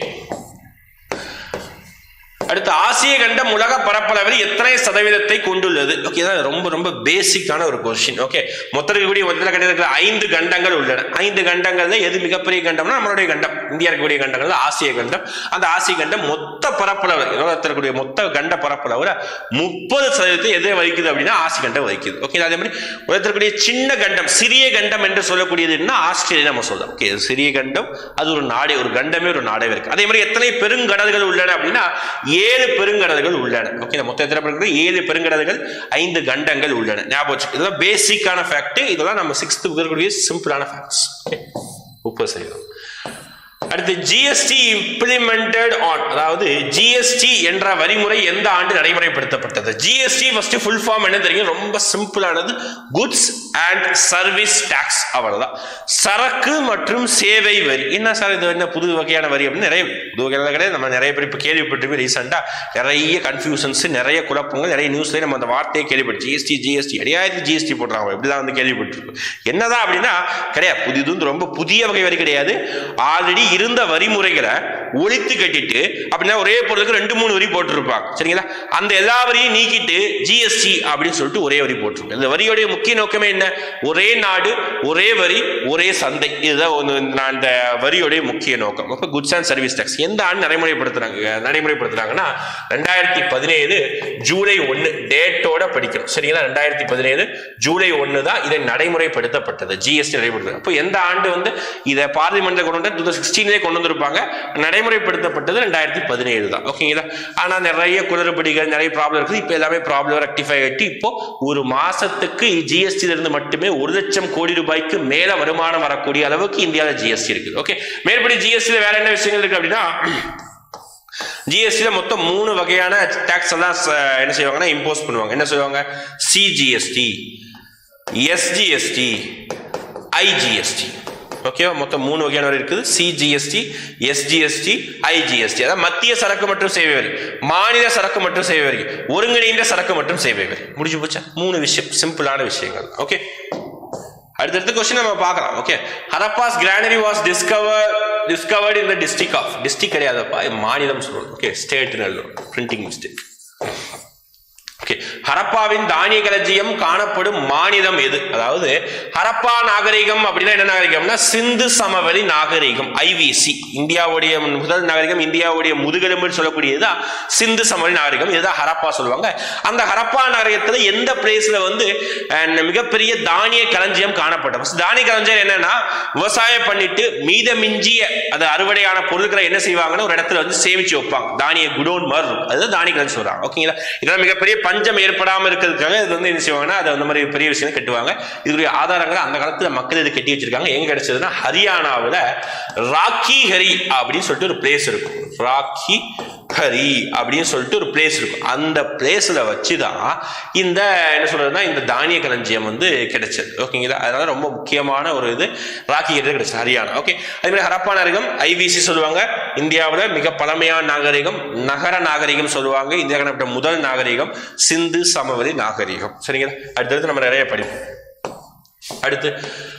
அடுத்து ஆசிய கண்டம் உலக பரப்பளவில் எத்தனை சதவீதத்தை கொண்டுள்ளது ஓகே இதான் ரொம்ப ரொம்ப பேசிக்கான ஒரு கொஸ்டின் ஓகே மொத்தம் இருக்கக்கூடிய மொத்தத்தில் கண்டிருக்கிற ஐந்து கண்டங்கள் உள்ளன ஐந்து கண்டங்கள்ல எது மிகப்பெரிய கண்டம்னா நம்மளுடைய கண்டம் இந்தியா இருக்கக்கூடிய கண்டங்கள்ல ஆசிய கண்டம் அந்த ஆசிய கண்டம் மொத்த பரப்பளவு உலகத்தில் இருக்கக்கூடிய மொத்த கண்ட பரப்பளவுல முப்பது சதவீதத்தை எதை வகிக்குது அப்படின்னா ஆசிய கண்டம் வகிக்குது ஓகே அதே மாதிரி உலகத்தில் இருக்கக்கூடிய சின்ன கண்டம் சிறிய கண்டம் என்று சொல்லக்கூடியது என்ன ஆஸ்திரேலியா நம்ம சொல்லலாம் ஓகே சிறிய கண்டம் அது ஒரு நாடே ஒரு கண்டமே ஒரு நாடே இருக்கு அதே மாதிரி எத்தனை பெருங்கடல்கள் உள்ளன அப்படின்னா ஏழு பெருங்கடல்கள் உள்ளன ஓகே மொத்தம் எத்தனை பெருங்கடல் ஏழு பெருங்கடல்கள் ஐந்து கண்டங்கள் உள்ளன ஞாபகம் வச்சுக்கோங்க. இதெல்லாம் பேசிக்கான ஃபேக்ட் இதெல்லாம் நம்ம சிக்ஸ்த் இருக்கக்கூடிய சிம்பிளான ஃபேக்ட்ஸ் முப்பது சதவீதம் அடுத்து ஜிஎஸ்டி இம்ப்ளிமெண்டட் ஆன் அதாவது ஜிஎஸ்டி என்ற வரிமுறை எந்த ஆண்டு நடைமுறைப்படுத்தப்பட்டது ஜிஎஸ்டி ஃபர்ஸ்ட் ஃபுல் ஃபார்ம் என்ன தெரியும் ரொம்ப சிம்பிளானது குட்ஸ் அண்ட் சர்வீஸ் டாக்ஸ் அவ்வளவுதான் சரக்கு மற்றும் சேவை வரி என்ன சார் இது என்ன புது வகையான வரி அப்படின்னு நிறைய புது வகையான கிடையாது நம்ம நிறைய பேர் இப்போ கேள்விப்பட்டிருக்கோம் ரீசெண்டாக நிறைய கன்ஃபியூஷன்ஸ் நிறைய குழப்பங்கள் நிறைய நியூஸ்லேயே நம்ம அந்த வார்த்தையை கேள்விப்பட்டு ஜிஎஸ்டி ஜிஎஸ்டி அடியாயிரத்து ஜிஎஸ்டி போடுறாங்க இப்படிலாம் வந்து கேள்விப்பட்டிருக்கோம் என்னதான் அப்படின்னா கிடையாது புதிது வந்து ரொம்ப புதிய வகை வரி கிடையாது ஆல்ரெடி இருந்த வரிமுறைகளை ஒழித்து கட்டிட்டு அப்படின்னா ஒரே பொருளுக்கு ரெண்டு மூணு வரி போட்டிருப்பாங்க சரிங்களா அந்த எல்லா வரியும் நீக்கிட்டு ஜிஎஸ்டி அப்படின்னு சொல்லிட்டு ஒரே வரி போட்டிருப்பாங்க இந்த வரியோடைய முக்கிய நோக்கமே என்ன ஒரே நாடு ஒரே வரி ஒரே சந்தை இதுதான் ஒண்ணு நான் இந்த வரியோடைய முக்கிய நோக்கம் அப்போ குட்ஸ் அண்ட் சர்வீஸ் டேக்ஸ் எந்த ஆண்டு நடைமுறைப்படுத்துறாங்க நடைமுறைப்படுத்துறாங்கன்னா ரெண்டாயிரத்தி பதினேழு ஜூலை ஒன்று டேட்டோட படிக்கணும் சரிங்களா ரெண்டாயிரத்தி பதினேழு ஜூலை ஒன்று தான் இதை நடைமுறைப்படுத்தப்பட்டது ஜிஎஸ்டி நடைமுறை அப்போ எந்த ஆண்டு வந்து இதை பார்லிமெண்ட்ல கொண்டு வந்து டூ தௌசண்ட் சிக்ஸ்டீன்லேயே கொண்டு வந்திருப்பாங்க நடைமுறைப்படுத்தப்பட்டது ரெண்டாயிரத்தி பதினேழு தான் ஓகேங்களா ஆனால் நிறைய குளறுபடிகள் நிறைய ப்ராப்ளம் இருக்குது இப்போ எல்லாமே ப்ராப்ளம் ரெக்டிஃபை ஆகிட்டு இப்போ ஒரு மாசத்துக்கு ஜிஎஸ்டில இருந்து மட்டுமே ஒரு லட்சம் கோடி ரூபாய்க்கு மேல வருமானம் வரக்கூடிய அளவுக்கு இந்தியாவில் ஜிஎஸ்டி இருக்குது ஓகே மேற்படி ஜிஎஸ்டியில் வேற என்ன விஷயங்கள் இருக்கு அப்படின்னா ஜிஎஸ்டியில் மொத்தம் மூணு வகையான டேக்ஸ் எல்லாம் ச- என்ன செய்வாங்கன்னா இம்போஸ் பண்ணுவாங்க என்ன செய்வாங்க சிஜிஎஸ்டி எஸ்ஜிஎஸ்டி ஐஜிஎஸ்டி ஓகேவா மொத்தம் மூணு வகையான வரி இருக்குது சிஜிஎஸ்டி எஸ்ஜிஎஸ்டி ஐஜிஎஸ்டி அதாவது மத்திய சரக்கு மற்றும் சேவை வரி மாநில சரக்கு மற்றும் சேவை வரி ஒருங்கிணைந்த சரக்கு மற்றும் சேவை வரி முடிஞ்சு போச்சா மூணு விஷயம் சிம்பிளான விஷயங்கள் ஓகே அடுத்தடுத்த கொஸ்டின் நம்ம பார்க்கலாம் okay Harappa's granary was discover discovered in the district of district கிடையாதுப்பா இது மாநிலம் சொல்லணும் okay state printing mistake okay ஹரப்பாவின் தானிய களஞ்சியம் காணப்படும் மாநிலம் எது அதாவது ஹரப்பா நாகரிகம் அப்படின்னா என்ன நாகரிகம்னா சிந்து சமவெளி நாகரிகம் ஐவிசி இந்தியாவுடைய முதல் நாகரிகம் இந்தியாவுடைய முதுகெலும்புன்னு சொல்லக்கூடியதுதான் சிந்து சமவெளி நாகரிகம் இதுதான் ஹரப்பா சொல்லுவாங்க அந்த ஹரப்பா நாகரிகத்துல எந்த பிளேஸ்ல வந்து அஹ், மிகப்பெரிய தானிய களஞ்சியம் காணப்பட்டது First தானிய களஞ்சியம் என்னன்னா விவசாயம் பண்ணிட்டு மீதமிஞ்சிய அது அறுவடையான பொருட்களை என்ன செய்வாங்கன்னா ஒரு இடத்துல வந்து சேமிச்சு வைப்பாங்க தானிய குடோன் மாதிரி இருக்கும் அதுதான் தானிய களஞ்சியம் சொல்றாங்க ஓகேங்களா இதெல்லாம் மிகப்பெரிய பஞ்சம் ஏற்படாம இருக்கிறதுக்காக இது வந்து என்ன செய்வாங்கன்னா அது அந்த மாதிரி பெரிய விஷயம் கட்டுவாங்க இதுடைய ஆதாரங்களை அந்த காலத்துல மக்கள் இது கட்டி வச்சிருக்காங்க எங்க கிடைச்சதுன்னா ஹரியானாவுல ராக்கி ஹரி அப்படின்னு சொல்லிட்டு ஒரு பிளேஸ் இருக்கும் ராக்கி ஹரி அப்படின்னு சொல்லிட்டு ஒரு பிளேஸ் இருக்கும் அந்த பிளேஸ்ல வச்சுதான் இந்த என்ன சொல்றதுன்னா இந்த தானிய களஞ்சியம் வந்து கிடைச்சது ஓகேங்களா அதனால ரொம்ப முக்கியமான ஒரு இது ராக்கி ஹரி கிடைச்சது ஹரியானா ஓகே அதே மாதிரி ஹரப்பா நாகரிகம் ஐவிசி சொல்லுவாங்க இந்தியாவில் மிக பழமையான நாகரிகம் நகர நாகரிகம் சொல்லுவாங்க இந்தியா காணப்பட்ட முதல் நாகரிகம் சிந்து சமவெளி நாகரிகம் சரிங்களா அடுத்தடுத்து நம்ம நிறைய படிப்போம் அடுத்து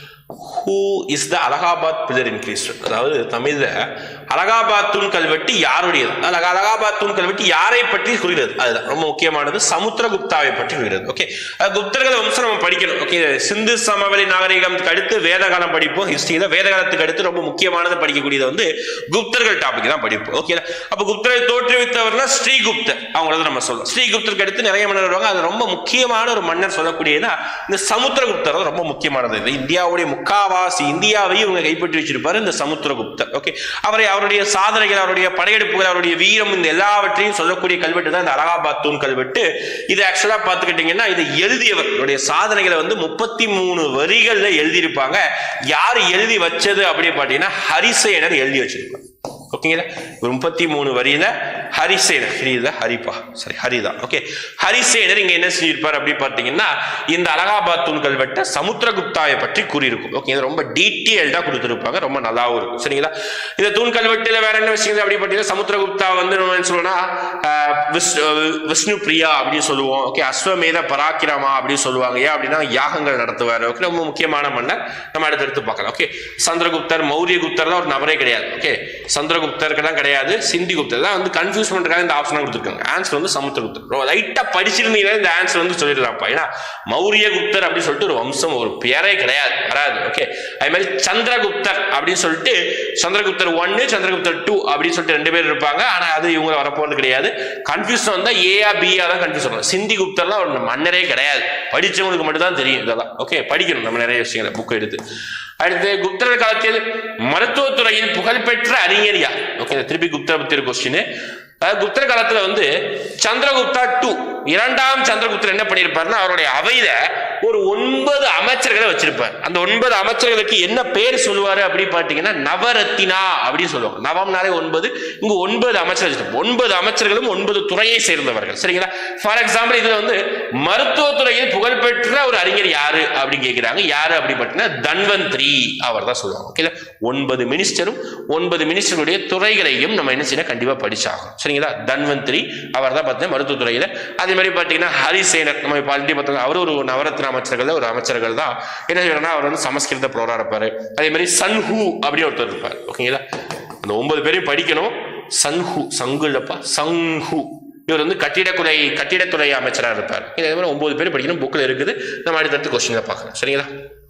who is the Allahabad pillar increase அதாவது தமிழ்ல அலகாபாத் தூண் கல்வெட்டு யாருடையது அலகா அலகாபாத் தூண் கல்வெட்டு யாரை பற்றி கூறுகிறது அதுதான் ரொம்ப முக்கியமானது சமுத்திரகுப்தாவை பற்றி கூறுகிறது ஓகே குப்தர்கள் வம்சம் நம்ம படிக்கணும் ஓகே சிந்து சமவெளி நாகரிகத்துக்கு அடுத்து வேத காலம் படிப்போம் ஹிஸ்டரியில வேத காலத்துக்கு அடுத்து ரொம்ப முக்கியமானது படிக்கக்கூடியது வந்து குப்தர்கள் டாபிக் தான் படிப்போம் ஓகே அப்ப குப்தரை தோற்றுவித்தவர்னா ஸ்ரீகுப்தர் அவங்கள தான் நம்ம சொல்லலாம் ஸ்ரீகுப்தருக்கு அடுத்து நிறைய மன்னர் வருவாங்க அது ரொம்ப முக்கியமான ஒரு மன்னர் சொல்லக்கூடியதுன்னா இந்த சமுத்திரகுப்தர் தான் ரொம்ப முக்கியமானது இது இந்தியாவுடைய முக்காவாசி இந்தியாவையும் இவங்க கைப்பற்றி வச்சிருப்பாரு இந்த சமுத்திரகுப்தர் ஓகே அவரை அவருடைய சாதனைகள் அவருடைய படையெடுப்புகள் அவருடைய வீரம் இந்த எல்லாவற்றையும் சொல்லக்கூடிய கல்வெட்டு தான் இந்த அலகாபாத் தூண் கல்வெட்டு இது ஆக்சுவலா பார்த்துக்கிட்டீங்கன்னா இது எழுதியவர் அவருடைய சாதனைகளை வந்து முப்பத்தி மூணு வரிகள்ல எழுதியிருப்பாங்க யார் எழுதி வச்சது அப்படின்னு பார்த்தீங்கன்னா ஹரிசேனர் எழுதி வச்சிருப்பாங்க ஓகேங்களா ஒரு முப்பத்தி மூணு வரியில ஹரிசேனர் ஹரிதா ஹரிப்பா சரி ஹரிதான் ஓகே ஹரிசேனர் இங்க என்ன செஞ்சிருப்பார் அப்படி பார்த்தீங்கன்னா இந்த அலகாபாத் தூண் கல்வெட்டை சமுத்திரகுப்தாவை பற்றி கூறியிருக்கும் ஓகே இது ரொம்ப டீட்டெயில்டா கொடுத்துருப்பாங்க ரொம்ப நல்லாவும் இருக்கும் சரிங்களா இந்த தூண் கல்வெட்டுல வேற என்ன விஷயங்கள் அப்படி பார்த்தீங்கன்னா சமுத்திரகுப்தா வந்து நம்ம என்ன சொல்லணும்னா ஆஹ், விஸ்- அஹ், விஷ்ணு பிரியா அப்படின்னு சொல்லுவோம் ஓகே அஸ்வமேத பராக்கிரமா அப்படின்னு சொல்லுவாங்க ஏன் அப்படின்னா யாகங்கள் நடத்துவார் ஓகே ரொம்ப முக்கியமான மன்னர் நம்ம அடுத்தடுத்து பார்க்கலாம் ஓகே சந்திரகுப்தர் மௌரிய குப்தர்லாம் ஒரு நபரே கிடையாது ஓகே சந்திரகுப்தருக்கெல்லாம் கிடையாது சிந்தி குப்தர் தான் வந்து கன்ஃபியூஸ் பண்றதுக்காக இந்த ஆப்ஷன் கொடுத்துருக்காங்க ஆன்சர் வந்து சமுத்திரகுப்தர் ரொம்ப லைட்டா படிச்சிருந்தீங்கன்னா இந்த ஆன்சர் வந்து சொல்லிடலாம்ப்பா ஏன்னா மௌரிய குப்தர் அப்படின்னு சொல்லிட்டு ஒரு வம்சம் ஒரு பேரே கிடையாது வராது ஓகே அதே மாதிரி சந்திரகுப்தர் அப்படின்னு சொல்லிட்டு சந்திரகுப்தர் ஒன்னு சந்திரகுப்தர் டூ அப்படின்னு சொல்லிட்டு ரெண்டு பேர் இருப்பாங்க ஆனா அது இவங்க வரப்போறது கிடையாது கன்ஃபியூஸ் வந்தா ஏஆ பிஆ தான் கன்ஃபியூஸ் பண்ணணும் சிந்தி குப்தர்லாம் ஒரு மன்னரே கிடையாது படிச்சவங்களுக்கு மட்டும் தான் தெரியும் இதெல்லாம் ஓகே படிக்கணும் நம்ம நிறைய விஷயங்களை புக் எடுத்து அடுத்து குப்தர் காலத்தில் மருத்துவத்துறையில் புகழ்பெற்ற அறிஞர் யார் ஓகே திருப்பி குப்தர் பத்தி ஒரு கொஸ்டின் அதாவது குப்தர் காலத்துல வந்து சந்திரகுப்தா டூ இரண்டாம் சந்திரகுப்தர் என்ன பண்ணியிருப்பாருன்னா அவருடைய அவையில ஒரு ஒன்பது அமைச்சர்களை வச்சிருப்பார் அந்த ஒன்பது அமைச்சர்களுக்கு என்ன பேர் சொல்லுவாரு அப்படி பார்த்தீங்கன்னா நவரத்தினா அப்படின்னு சொல்லுவாங்க நவம்னாலே ஒன்பது இங்க ஒன்பது அமைச்சர் வச்சிருப்பாங்க ஒன்பது அமைச்சர்களும் ஒன்பது துறையை சேர்ந்தவர்கள் சரிங்களா ஃபார் எக்ஸாம்பிள் இதுல வந்து மருத்துவத்துறையில் புகழ்பெற்ற ஒரு அறிஞர் யாரு அப்படின்னு கேட்கிறாங்க யாரு அப்படி பார்த்தீங்கன்னா தன்வந்திரி அவர் தான் சொல்லுவாங்க ஓகே ஒன்பது மினிஸ்டரும் ஒன்பது மினிஸ்டருடைய துறைகளையும் நம்ம என்ன செய்யணும் கண்டிப்பா படிச்சாகும் சரிங்களா தன்வந்திரி அவர் தான் பார்த்தீங்கன்னா மருத்துவத்துறையில அதே மாதிரி பார்த்தீங்கன்னா ஹரிசேனர் நம்ம இப்போ ஆல்ரெடி பார்த்தோம் அவர் ஒரு நவரத்ன அமைச்சர்கள் ஒரு அமைச்சர்கள் தான் என்ன செய்யறோம்னா அவர் வந்து சமஸ்கிருத புலவரா இருப்பாரு அதே மாதிரி சன்ஹூ அப்படின்னு ஒருத்தர் இருப்பார் ஓகேங்களா அந்த ஒன்பது பேரையும் படிக்கணும் சன்ஹூ சங்கு இல்லப்பா சங்ஹூ இவர் வந்து கட்டிடக்குறை கட்டிடத்துறை அமைச்சராக இருப்பார் இதே மாதிரி ஒன்பது பேர் படிக்கணும் புக்கில் இருக்குது நம்ம அடுத்தடுத்து கொஸ்டினை பார்க்கலாம் சரிங்களா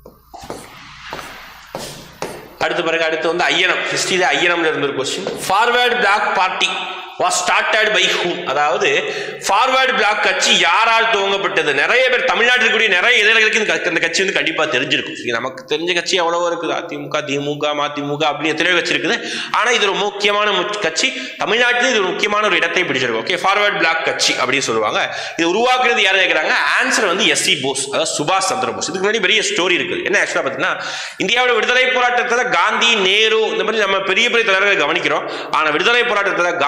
அடுத்து பாருங்க அடுத்து வந்து ஐயனம் ஹிஸ்டரியில ஐயனம்ல இருந்த ஒரு question forward bloc party was started by whom அதாவது ஃபார்வர்ட் பிளாக் கட்சி யாரால் துவங்கப்பட்டது நிறைய பேர் தமிழ்நாட்டில் இருக்கக்கூடிய நிறைய இளைஞர்களுக்கு இந்த க- இந்த கட்சி வந்து கண்டிப்பா தெரிஞ்சிருக்கும் இது நமக்கு தெரிஞ்ச கட்சி எவ்வளவோ இருக்குது அதிமுக திமுக மதிமுக அப்படி எத்தனையோ கட்சி இருக்குது ஆனா இது ஒரு முக்கியமான முக்- கட்சி தமிழ்நாட்டில் இது ஒரு முக்கியமான ஒரு இடத்தை பிடிச்சிருக்கும் ஓகே ஃபார்வர்ட் பிளாக் கட்சி அப்படின்னு சொல்லுவாங்க இது உருவாக்குறது யார் கேட்குறாங்க ஆன்சர் வந்து எஸ் சி போஸ் அதாவது சுபாஷ் சந்திர போஸ் இதுக்கு முன்னாடி பெரிய ஸ்டோரி இருக்குது என்ன ஆக்சுவலாக பார்த்தீங்கன்னா இந்தியாவோட விடுதலை போராட்டத்தில் காந்தி நேரு இந்த மாதிரி நம்ம பெரிய பெரிய தலைவர்களை கவனிக்கிறோம் ஆனா விடுதலை போராட்டத்தில் காந்தி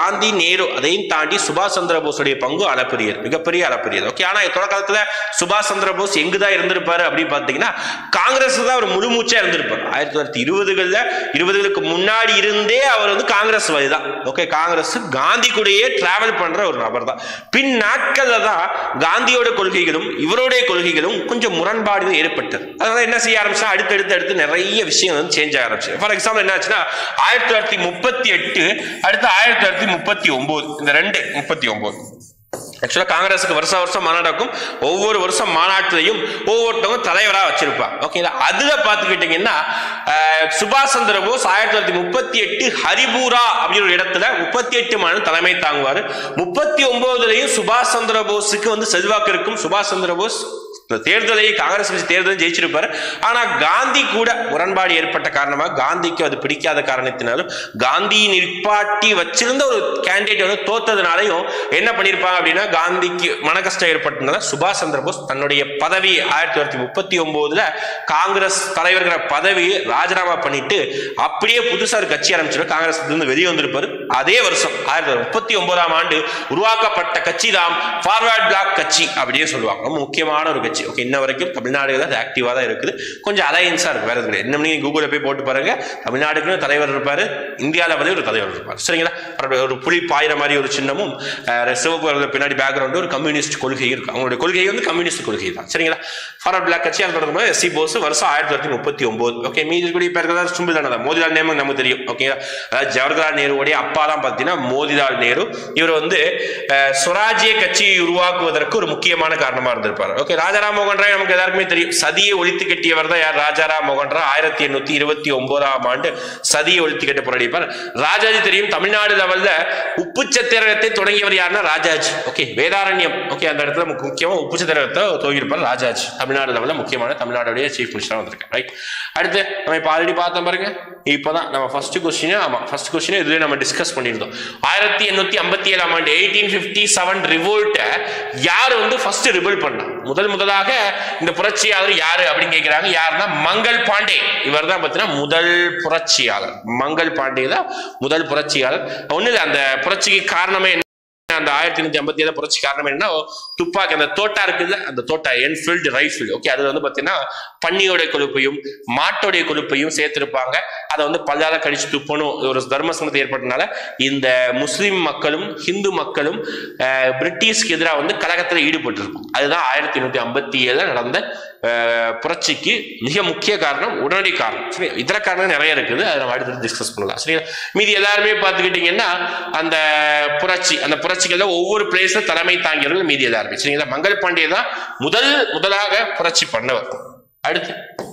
நேரு அதையும் தாண்டி சுபாஷ் சந்திர போஸுடைய பங்கு அளப்பரியது மிகப்பெரிய அளப்பரியது ஓகே ஆனா தொடக்கத்துல சுபாஷ் சந்திர போஸ் எங்குதான் இருந்திருப்பாரு அப்படின்னு பாத்தீங்கன்னா காங்கிரஸ் தான் அவர் முழுமூச்சா இருந்திருப்பார் ஆயிரத்தி தொள்ளாயிரத்தி இருபதுகள்ல இருபதுகளுக்கு முன்னாடி இருந்தே அவர் வந்து காங்கிரஸ் வழிதான் ஓகே காங்கிரஸ் காந்தி கூடயே டிராவல் பண்ற ஒரு நபர் தான் பின் நாட்கள்ல தான் காந்தியோட கொள்கைகளும் இவருடைய கொள்கைகளும் கொஞ்சம் முரண்பாடுகள் ஏற்பட்டது அதனால என்ன செய்ய ஆரம்பிச்சா அடுத்தடுத்து அடுத்து நிறைய விஷயங்கள் வந்து சேஞ்ச் ஆக ஆரம்பிச்சு ஃபார் எக்ஸாம்பிள் என்ன ஆச்சுன்னா ஆயிரத்தி தொள்ளாயிரத்தி முப்பத்தி எட்டு அடுத்து ஆயிரத்தி தொள்ளாயிரத்தி முப்பத்தி ஒன்பது இந்த ரெண்டு முப்பத்தி ஒன்பது ஆக்சுவலா காங்கிரஸுக்கு வருஷம் வருஷம் மாநாடு நடக்கும் ஒவ்வொரு வருஷம் மாநாட்டிலையும் ஒவ்வொருத்தவங்க தலைவரா வச்சிருப்பாங்க ஓகேங்களா அதுல பாத்துக்கிட்டீங்கன்னா அஹ், சுபாஷ் சந்திர போஸ் ஆயிரத்தி தொள்ளாயிரத்தி முப்பத்தி எட்டு ஹரிபூரா அப்படிங்கிற ஒரு இடத்துல முப்பத்தி எட்டு மாநிலம் தலைமை தாங்குவாரு முப்பத்தி ஒன்பதுலயும் சுபாஷ் சந்திர போஸுக்கு வந்து செல்வாக்கு இருக்கும் சுபாஷ் சந்திர போஸ் இந்த தேர்தலை காங்கிரஸ் கட்சி தேர்தலை ஜெயிச்சிருப்பாரு ஆனா காந்தி கூட முரண்பாடு ஏற்பட்ட காரணமாக காந்திக்கு அது பிடிக்காத காரணத்தினாலும் காந்தி நிற்பாட்டி வச்சிருந்த ஒரு கேண்டிடேட் வந்து தோத்ததுனாலையும் என்ன பண்ணிருப்பாங்க அப்படின்னா காந்திக்கு மன கஷ்டம் ஏற்பட்டதுனால சுபாஷ் சந்திர போஸ் தன்னுடைய பதவி ஆயிரத்தி தொள்ளாயிரத்தி முப்பத்தி ஒன்பதுல காங்கிரஸ் தலைவர்கிற பதவியை ராஜினாமா பண்ணிட்டு அப்படியே புதுசா ஒரு கட்சி ஆரம்பிச்சிரு காங்கிரஸ் இருந்து வெளியே வந்திருப்பாரு அதே வருஷம் ஆயிரத்தி தொள்ளாயிரத்தி முப்பத்தி ஒன்பதாம் ஆண்டு உருவாக்கப்பட்ட கட்சி தான் ஃபார்வர்ட் பிளாக் கட்சி அப்படியே சொல்லுவாங்க ரொம்ப முக்கியமான ஒரு கட்சி ஓகே இன்ன வரைக்கும் தமிழ்நாடுல அது ஆக்டிவா தான் இருக்குது கொஞ்சம் அலையன்ஸா இருக்கு வேற எதுவும் கிடையாது இன்னும் நீங்க கூகுளில் போய் போட்டு பாருங்க தமிழ்நாடுக்குன்னு தலைவர் இருப்பாரு இந்தியா லெவலில் ஒரு தலைவர் இருப்பார் சரிங்களா அப்புறம் ஒரு புலி பாயிற மாதிரி ஒரு சின்னமும் அஹ், சிவப்பு கலர்ல பின்னாடி பேக்ரவுண்டு ஒரு கம்யூனிஸ்ட் கொள்கை இருக்கு அவங்களுடைய கொள்கை வந்து கம்யூனிஸ்ட் கொள்கை தான் சரிங்களா ஃபார்வர்ட் பிளாக் கட்சி அது தொடர்ந்து எஸ்சி போஸ் வருஷம் ஆயிரத்தி தொள்ளாயிரத்தி முப்பத்தி ஒன்பது ஓகே மீதி கூடிய பேர் தான் சும்பில் தானே மோதிலால் நேரு நமக்கு தெரியும் ஓகேங்களா அதாவது ஜவஹர்லால் நேருவுடைய அப்பா தான் பார்த்தீங்கன்னா மோதிலால் நேரு இவர் வந்து அஹ், சுவராஜ்ய கட்சியை உருவாக்குவதற்கு ஒரு முக்கியமான காரணமா இருந்திருப்பார் ஓகே ராஜாராம் மோகன் ராய் நமக்கு எல்லாருக்குமே தெரியும் சதியை ஒழித்து கட்டியவர் தான் யார் ராஜாராம் மோகன் ராய் ஆயிரத்தி எண்ணூத்தி இருபத்தி ஒன்பதாம் ஆண்டு சதியை ஒழித்து கட்ட போராடிப்பார் ராஜாஜி தெரியும் தமிழ்நாடு லெவல்ல உப்பு சத்திரகத்தை தொடங்கியவர் யாருன்னா ராஜாஜி ஓகே வேதாரண்யம் ஓகே அந்த இடத்துல முக்கிய- முக்கியமா உப்பு சத்திரகத்தை துவங்கியிருப்பார் ராஜாஜி தமிழ்நாடு லெவல்ல முக்கியமான தமிழ்நாடுடைய சீஃப் மினிஸ்டரா வந்திருக்காரு ரைட் அடுத்து நம்ம இப்ப ஆல்ரெடி பார்த்தோம் பாருங்க இப்பதான் நம்ம ஃபர்ஸ்ட் கொஸ்டின் ஆமா ஃபர்ஸ்ட் கொஸ்டின் இதுல நம்ம டிஸ்கஸ் பண்ணியிருந்தோம் ஆயிரத்தி எண்ணூத்தி ஐம்பத்தி ஏழாம் ஆண்டு எயிட்டீன் பிப்டி செவன் ரிவோல்ட்டை யார் வந்து ஃபர்ஸ்ட் ரிவல் பண்ணா முதல் முதலாக இந்த புரட்சியாளர் யாரு அப்படின்னு கேட்கிறாங்க யாருன்னா மங்கள் பாண்டே இவர் தான் பார்த்தீங்கன்னா முதல் புரட்சியாளர் மங்கள் பாண்டே தான் முதல் புரட்சியாளர் ஒண்ணு இல்லை அந்த புரட்சிக்கு காரணமே என்ன அந்த ஆயிரத்தி எண்ணூத்தி ஐம்பத்தி ஏழு புரட்சி காரணம் என்ன துப்பாக்கி அந்த தோட்டா இருக்குல்ல அந்த தோட்டா என்ஃபீல்டு ரைஃபிள் ஓகே அதுல வந்து பாத்தீங்கன்னா பன்னியோட கொழுப்பையும் மாட்டோடைய கொழுப்பையும் சேர்த்திருப்பாங்க அதை வந்து பல்லால கடிச்சு துப்பணும் ஒரு தர்ம சங்கத்தை ஏற்பட்டனால இந்த முஸ்லிம் மக்களும் ஹிந்து மக்களும் அஹ், பிரிட்டிஷ்க்கு எதிராக வந்து கலகத்துல ஈடுபட்டிருக்கும் அதுதான் ஆயிரத்தி எண்ணூத்தி ஐம்பத்தி ஏழுல நடந்த அஹ், புரட்சிக்கு மிக முக்கிய காரணம் உடனடி காரணம் சரி இதர காரணம் நிறைய இருக்குது அதை நம்ம அடுத்து டிஸ்கஸ் பண்ணலாம் சரி மீதி எல்லாருமே பார்த்துக்கிட்டீங்கன்னா அந்த புரட்சி அந்த புரட்சிகள்ல ஒவ்வொரு பிளேஸ்ல தலைமை தாங்கியவர்கள் மீதி எல்லாருமே சரிங்களா மங்கள் பாண்டே தான் முதல் முதலாக புரட்சி பண்ணவர் அடுத்து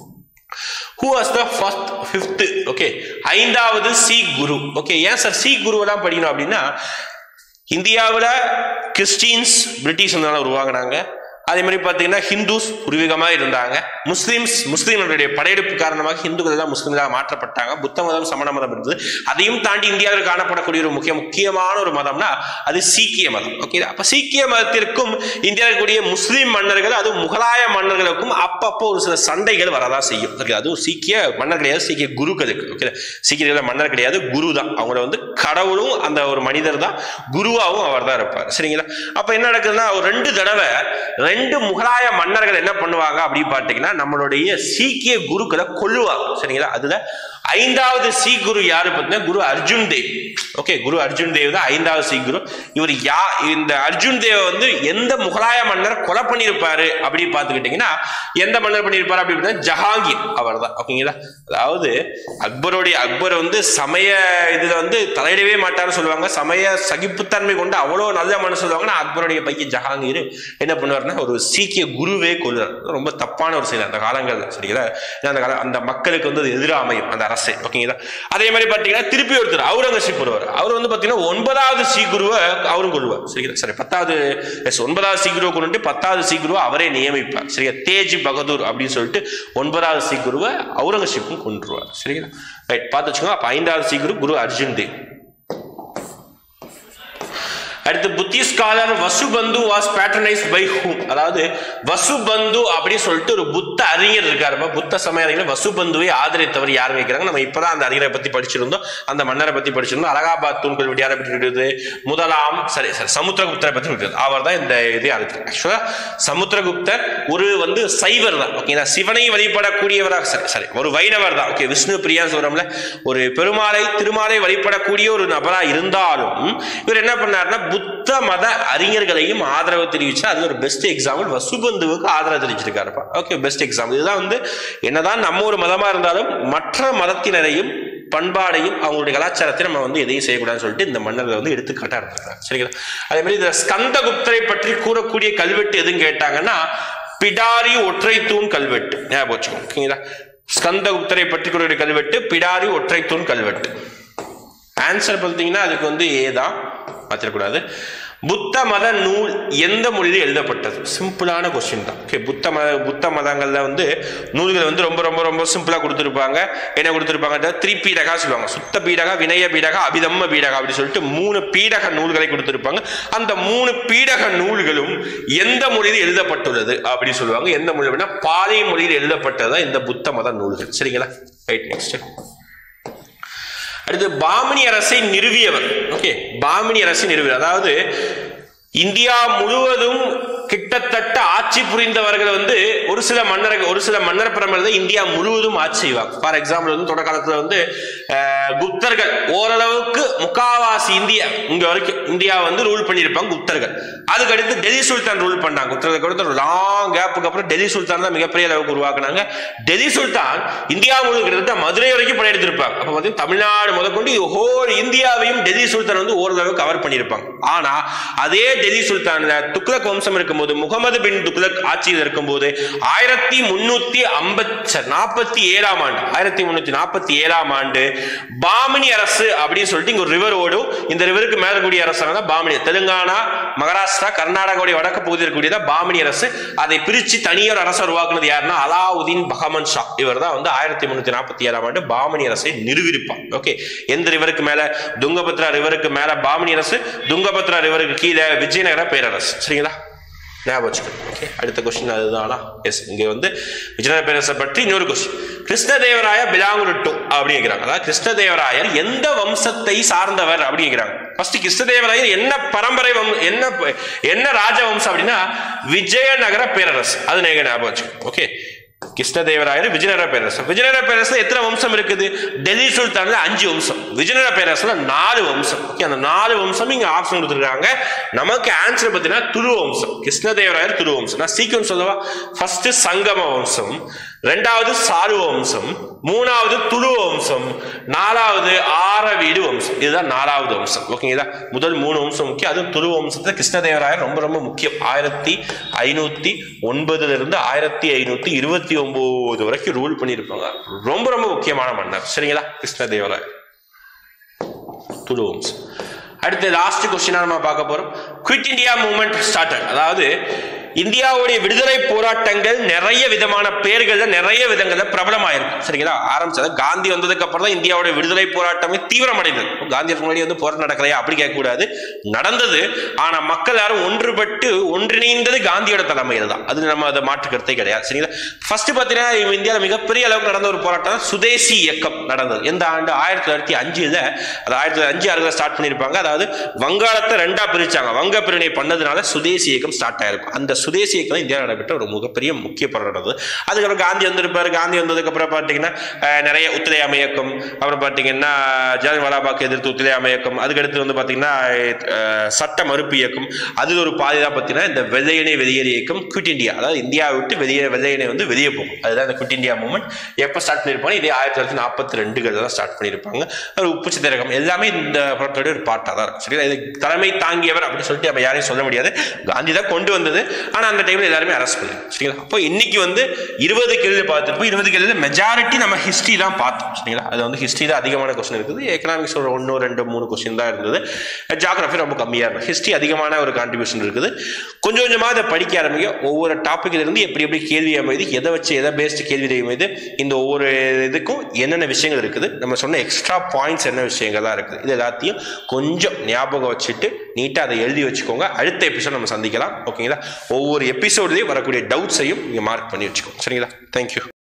who was the first fifth okay ஐந்தாவது சி குரு ஓகே ஏன் சார் சி குருவெல்லாம் படிக்கணும் அப்படின்னா இந்தியாவில் கிறிஸ்டின்ஸ் பிரிட்டிஷ் உருவாங்கினாங்க அதே மாதிரி பார்த்தீங்கன்னா ஹிந்துஸ் பூர்வீகமாக இருந்தாங்க முஸ்லிம்ஸ் முஸ்லீம்களுடைய படையெடுப்பு காரணமாக ஹிந்துக்கள் எல்லாம் முஸ்லீம்களாக மாற்றப்பட்டாங்க புத்த மதம் சமண மதம் இருந்தது அதையும் தாண்டி இந்தியாவில் காணப்படக்கூடிய ஒரு முக்கிய முக்கியமான ஒரு மதம்னா அது சீக்கிய மதம் ஓகே அப்ப சீக்கிய மதத்திற்கும் இந்தியாவில் இருக்கக்கூடிய முஸ்லீம் மன்னர்கள் அது முகலாய மன்னர்களுக்கும் அப்பப்போ ஒரு சில சண்டைகள் வரதான் செய்யும் ஓகே அதுவும் சீக்கிய மன்னர் கிடையாது சீக்கிய குருக்களுக்கு ஓகே சீக்கியர்கள் மன்னர் கிடையாது குரு தான் அவங்கள வந்து கடவுளும் அந்த ஒரு மனிதர் தான் குருவாகவும் அவர் தான் இருப்பார் சரிங்களா அப்ப என்ன நடக்குதுன்னா ஒரு ரெண்டு தடவை ரெண்டு முகலாய மன்னர்கள் என்ன பண்ணுவாங்க அப்படின்னு பார்த்தீங்கன்னா நம்மளுடைய சீக்கிய குருக்களை கொல்லுவாங்க சரிங்களா அதுல ஐந்தாவது சி குரு யாரு பார்த்தீங்கன்னா குரு அர்ஜுன் தேவ் ஓகே குரு அர்ஜுன் தேவ் தான் ஐந்தாவது சி குரு இவர் யா இந்த அர்ஜுன் தேவ வந்து எந்த முகலாய மன்னர் கொலை பண்ணியிருப்பாரு அப்படின்னு பார்த்துக்கிட்டீங்கன்னா எந்த மன்னர் பண்ணியிருப்பாரு அப்படி பார்த்தீங்கன்னா ஜஹாங்கீர் அவர் தான் ஓகேங்களா அதாவது அக்பருடைய அக்பர் வந்து சமய இதுல வந்து தலையிடவே மாட்டாருன்னு சொல்லுவாங்க சமய சகிப்புத்தன்மை கொண்டு அவ்வளோ நல்ல மனு சொல்லுவாங்கன்னா அக்பருடைய பையன் ஜஹாங்கீர் என்ன பண்ணுவாருன்னா ஒரு சீக்கிய குருவே கொள்வார் ரொம்ப தப்பான ஒரு செயல் அந்த காலங்கள்ல சரிங்களா ஏன்னா அந்த கால அந்த மக்களுக்கு வந்து அது எதிராக அமையும் அந்த அரசு ஓகேங்களா அதே மாதிரி பார்த்தீங்கன்னா திருப்பி ஒருத்தர் அவுரங்கசீப் வருவார் அவர் வந்து பார்த்தீங்கன்னா ஒன்பதாவது சி குருவை அவரும் கொள்வார் சரிங்களா சரி பத்தாவது எஸ் ஒன்பதாவது சி குருவை கொண்டு பத்தாவது சி குருவை அவரே நியமிப்பார் சரியா தேஜ் பகதூர் அப்படின்னு சொல்லிட்டு ஒன்பதாவது சி குருவை அவுரங்கசீப்பும் கொண்டுருவார் சரிங்களா ரைட் பார்த்து வச்சுக்கோங்க அப்போ ஐந்தாவது சி குரு குரு அர்ஜுன் தேவ் அடுத்து Buddhist scholar Vasubandhu was patronised by whom அதாவது வசுபந்து அப்படின்னு சொல்லிட்டு ஒரு புத்த அறிஞர் இருக்காருப்பா புத்த சமய அறிஞர் வசுபந்துவை ஆதரித்தவர் யார் வைக்கிறாங்க நம்ம இப்பதான் அந்த அறிஞரை பத்தி படிச்சிருந்தோம் அந்த மன்னரை பத்தி படிச்சிருந்தோம் அலகாபாத் தூண்கள் விட்டு யாரை பற்றி இருக்குது முதலாம் சரி சரி சமுத்திரகுப்தரை பத்தி இருக்குது அவர் தான் இந்த இது அறிஞர் ஆக்சுவலா சமுத்திரகுப்தர் ஒரு வந்து சைவர் தான் ஓகேங்களா சிவனை வழிபடக்கூடியவராக சரி சரி ஒரு வைணவர் தான் ஓகே விஷ்ணு பிரியா சொல்றோம்ல ஒரு பெருமாளை திருமாலை வழிபடக்கூடிய ஒரு நபரா இருந்தாலும் இவர் என்ன பண்ணாருன்னா புத்த மத அறிஞர்களையும் ஆதரவு தெரிவிச்சா அது ஒரு பெஸ்ட் எக்ஸாம்பிள் வசுபந்துவுக்கு ஆதரவு தெரிவிச்சிருக்காருப்பா ஓகே பெஸ்ட் எக்ஸாம்பிள் இதுதான் வந்து என்னதான் நம்ம ஒரு மதமா இருந்தாலும் மற்ற மதத்தினரையும் பண்பாடையும் அவங்களுடைய கலாச்சாரத்தை நம்ம வந்து எதையும் செய்யக்கூடாதுன்னு சொல்லிட்டு இந்த மன்னர்கள் வந்து எடுத்துக்காட்டா இருந்திருக்காங்க சரிங்களா அதே மாதிரி இந்த ஸ்கந்தகுப்தரை பற்றி கூறக்கூடிய கல்வெட்டு எதுவும் கேட்டாங்கன்னா பிடாரி ஒற்றை தூண் கல்வெட்டு ஞாபகம் வச்சுக்கோங்க ஓகேங்களா ஸ்கந்தகுப்தரை பற்றி கூறக்கூடிய கல்வெட்டு பிடாரி ஒற்றை தூண் கல்வெட்டு ஆன்சர் பார்த்தீங்கன்னா அதுக்கு வந்து ஏ தான் மாத்திரக்கூடாது புத்த மத நூல் எந்த மொழியில் எழுதப்பட்டது சிம்பிளான கொஸ்டின் தான் ஓகே புத்த மத புத்த மதங்கள்ல வந்து நூல்கள் வந்து ரொம்ப ரொம்ப ரொம்ப சிம்பிளா கொடுத்துருப்பாங்க என்ன கொடுத்துருப்பாங்க த்ரீ பீடகா சொல்லுவாங்க சுத்த பீடகா வினய பீடகா அபிதம்ம பீடகா அப்படி சொல்லிட்டு மூணு பீடக நூல்களை கொடுத்துருப்பாங்க அந்த மூணு பீடக நூல்களும் எந்த மொழியில் எழுதப்பட்டுள்ளது அப்படி சொல்லுவாங்க எந்த மொழி அப்படின்னா பாலி மொழியில் எழுதப்பட்டதா இந்த புத்த மத நூல்கள் சரிங்களா ரைட் நெக்ஸ்ட் அடுத்து பாமினி அரசை நிறுவியவர் ஓகே பாமினி அரசை நிறுவியவர் அதாவது இந்தியா முழுவதும் கிட்டத்தட்ட ஆட்சி புரிந்தவர்கள் வந்து ஒரு சில மன்னர்கள் ஒரு சில மன்னர் பரம்பரை தான் இந்தியா முழுவதும் ஆட்சி செய்வாங்க ஃபார் எக்ஸாம்பிள் வந்து தொடக்க காலத்துல வந்து அஹ், குப்தர்கள் ஓரளவுக்கு முக்காவாசி இந்தியா இங்க வரைக்கும் இந்தியா வந்து ரூல் பண்ணியிருப்பாங்க குப்தர்கள் அதுக்கு அடுத்து டெல்லி சுல்தான் ரூல் பண்ணாங்க குப்தர்களுக்கு அடுத்து லாங் கேப்புக்கு அப்புறம் டெல்லி சுல்தான் தான் மிகப்பெரிய அளவுக்கு உருவாக்குனாங்க டெல்லி சுல்தான் இந்தியா முழு கிட்டத்தட்ட மதுரை வரைக்கும் படையெடுத்திருப்பாங்க அப்ப பார்த்தீங்கன்னா தமிழ்நாடு முதற்கொண்டு ஹோல் இந்தியாவையும் டெல்லி சுல்தான் வந்து ஓரளவு கவர் பண்ணியிருப்பாங்க ஆனா அதே டெல்லி சுல்தான் துக்ளக் வம்சம் இருக்கும்போது முகமது பின் துக்ளக் ஆட்சியில் இருக்கும்போது ஆயிரத்தி முன்னூத்தி ஐம்பத்தி நாற்பத்தி ஏழாம் ஆண்டு ஆயிரத்தி முன்னூத்தி நாற்பத்தி ஏழாம் ஆண்டு பாமினி அரசு அப்படின்னு சொல்லிட்டு இங்க ஒரு ரிவர் ஓடும் இந்த ரிவருக்கு மேல கூடிய அரசாங்கம் தான் பாமினி தெலுங்கானா மகாராஷ்டிரா கர்நாடகாவுடைய வடக்கு பகுதியில் இருக்கக்கூடியதான் பாமினி அரசு அதை பிரிச்சு தனியார் அரசு உருவாக்குனது யாருன்னா அலாவுதீன் பகமன் ஷா இவர் தான் வந்து ஆயிரத்தி முன்னூத்தி நாற்பத்தி ஏழாம் ஆண்டு பாமினி அரசை நிறுவிருப்பார் ஓகே எந்த ரிவருக்கு மேல துங்கபத்ரா ரிவருக்கு மேல பாமினி அரசு துங்கபத்ரா ரிவருக்கு கீழே விஜயநகர பேரரசு சரிங்களா ஞாபகம் வச்சுக்கணும் ஓகே அடுத்த கொஸ்டின் அதுதானா எஸ் இங்க வந்து விஜயநகர பேரரசை பற்றி இன்னொரு கொஸ்டின் கிருஷ்ணதேவராய பிலாங்குருட்டு அப்படி கேட்கிறாங்க அதாவது கிருஷ்ணதேவராயர் எந்த வம்சத்தை சார்ந்தவர் அப்படி கேட்கிறாங்க ஃபர்ஸ்ட் கிருஷ்ணதேவராயர் என்ன பரம்பரை வம் என்ன என்ன ராஜவம்சம் அப்படின்னா விஜயநகர பேரரசு அது நீங்க ஞாபகம் வச்சுக்கணும் ஓகே கிருஷ்ணதேவராயர் விஜயநகர பேரரசு விஜயநகர பேரரசுல எத்தனை வம்சம் இருக்குது டெல்லி சுல்தான்ல அஞ்சு வம்சம் விஜயநகர பேரரசுல நாலு வம்சம் ஓகே அந்த நாலு வம்சம் இங்க ஆப்ஷன் கொடுத்துருக்காங்க நமக்கு ஆன்சர் பார்த்தீங்கன்னா துரு வம்சம் கிருஷ்ணதேவராயர் துரு வம்சம் நான் சீக்கிரம் சொல்லவா ஃபர்ஸ்ட் சங்கம வம்சம் ரெண்டாவது சாரு வம்சம் மூணாவது துளு வம்சம் நாலாவது ஆரவீடு வம்சம் இதுதான் நாலாவது வம்சம் ஓகேங்களா முதல் மூணு வம்சம் முக்கியம் அதுவும் துளு வம்சத்தை கிருஷ்ணதேவராயர் ரொம்ப ரொம்ப முக்கியம் ஆயிரத்தி ஐநூத்தி ஒன்பதுல இருந்து ஆயிரத்தி ஐநூத்தி இருபத்தி ஒன்பது வரைக்கும் ரூல் பண்ணியிருப்பாங்க ரொம்ப ரொம்ப முக்கியமான மன்னர் சரிங்களா கிருஷ்ணதேவராயர் துளு வம்சம் அடுத்து லாஸ்ட் கொஸ்டினா நம்ம பார்க்க போறோம் குவிட் இந்தியா மூவ்மெண்ட் ஸ்டார்டட் அதாவது இந்தியாவுடைய விடுதலை போராட்டங்கள் நிறைய விதமான பெயர்கள்ல நிறைய விதங்கள்ல பிரபலமாயிருக்கு சரிங்களா ஆரம்பிச்சது காந்தி வந்ததுக்கு அப்புறம் தான் இந்தியாவுடைய விடுதலை போராட்டமே தீவிரமடைந்தது காந்திக்கு முன்னாடி வந்து போராட்டம் நடக்கலையா அப்படி கேட்கக்கூடாது நடந்தது ஆனா மக்கள் யாரும் ஒன்றுபட்டு ஒன்றிணைந்தது காந்தியோட தலைமையில் தான் அது நம்ம அதை மாற்று கருத்தே கிடையாது சரிங்களா ஃபர்ஸ்ட் பார்த்தீங்கன்னா இந்தியாவில் மிகப்பெரிய அளவுக்கு நடந்த ஒரு போராட்டம் தான் சுதேசி இயக்கம் நடந்தது எந்த ஆண்டு ஆயிரத்தி தொள்ளாயிரத்தி அஞ்சுல அது ஆயிரத்தி தொள்ளாயிரத்தி அஞ்சு ஆறுல ஸ்டார்ட் பண்ணியிருப்பாங்க அதாவது வங்காளத்தை ரெண்டா பிரிச்சாங்க வங்க பிரிவினை பண்ணதுனால சுதேசி இயக்கம் ஸ்டார்ட் ஆயிருக்கும் அந்த சுதேசி இயக்கம் தான் இந்தியாவில் நடைபெற்ற ஒரு மிகப்பெரிய முக்கிய போராட்டம் நடந்தது அதுக்கப்புறம் காந்தி வந்திருப்பாரு காந்தி வந்ததுக்கு அப்புறம் பார்த்தீங்கன்னா அஹ், நிறைய ஒத்துழையாமை இயக்கம் அப்புறம் பார்த்தீங்கன்னா ஜாலியன் வாலாபாக் எதிர்த்து ஒத்துழையாமை இயக்கம் அதுக்கடுத்து வந்து பார்த்தீங்கன்னா அஹ், சட்ட மறுப்பு இயக்கம் அதில் ஒரு பாதி தான் பார்த்தீங்கன்னா இந்த வெள்ளையனை வெளியேறு இயக்கம் குவிட் இந்தியா அதாவது இந்தியாவை விட்டு வெளியே வெள்ளையனை வந்து வெளியே போகும் அதுதான் இந்த குவிட் இந்தியா மூவ்மெண்ட் எப்போ ஸ்டார்ட் பண்ணியிருப்பாங்க இதே ஆயிரத்தி தொள்ளாயிரத்தி நாற்பத்தி ரெண்டுகள் தான் ஸ்டார்ட் பண்ணியிருப்பாங்க ஒரு உப்பு சித்திரகம் எல்லாமே இந்த போராட்டத்தோட ஒரு பாட்டாக தான் இருக்கும் சரிங்களா இது தலைமை தாங்கியவர் அப்படின்னு சொல்லிட்டு நம்ம யாரையும் சொல்ல முடியாது காந்தி தான் கொண்டு வந்தது ஆனால் அந்த டைமில் எல்லாருமே அரெஸ்ட் பண்ணு சரிங்களா அப்போ இன்னைக்கு வந்து இருபது கேள்வி பார்த்துருப்போம் இருபது கேள்வியில் மெஜாரிட்டி நம்ம ஹிஸ்ட்ரி தான் பார்த்தோம் சரிங்களா அது வந்து ஹிஸ்ட்ரியில் அதிகமான கொஸ்டின் இருக்குது எக்கனாமிக்ஸ் ஒரு ஒன்று ரெண்டு மூணு கொஸ்டின் தான் இருந்தது ஜாகிரஃபி ரொம்ப கம்மியாக இருந்தது ஹிஸ்ட்ரி அதிகமான ஒரு கான்ட்ரிபியூஷன் இருக்குது கொஞ்சம் கொஞ்சமாக அதை படிக்க ஆரம்பிக்க ஒவ்வொரு டாப்பிக்ல இருந்து எப்படி எப்படி கேள்வி அமைது எதை வச்சு எதை பேஸ்டு கேள்வி அமைது இந்த ஒவ்வொரு இதுக்கும் என்னென்ன விஷயங்கள் இருக்குது நம்ம சொன்ன எக்ஸ்ட்ரா பாயிண்ட்ஸ் என்ன விஷயங்கள்லாம் இருக்குது இது எல்லாத்தையும் கொஞ்சம் ஞாபகம் வச்சுட்டு நீட்டாக அதை எழுதி வச்சுக்கோங்க அடுத்த எபிசோட் நம்ம சந்திக்கலாம் ஓகேங்களா ஒவ்வொரு எபிசோட்லேயும் வரக்கூடிய டவுட்ஸையும் நீங்கள் மார்க் பண்ணி வச்சுக்கோங்க சரிங்களா தேங்க்யூ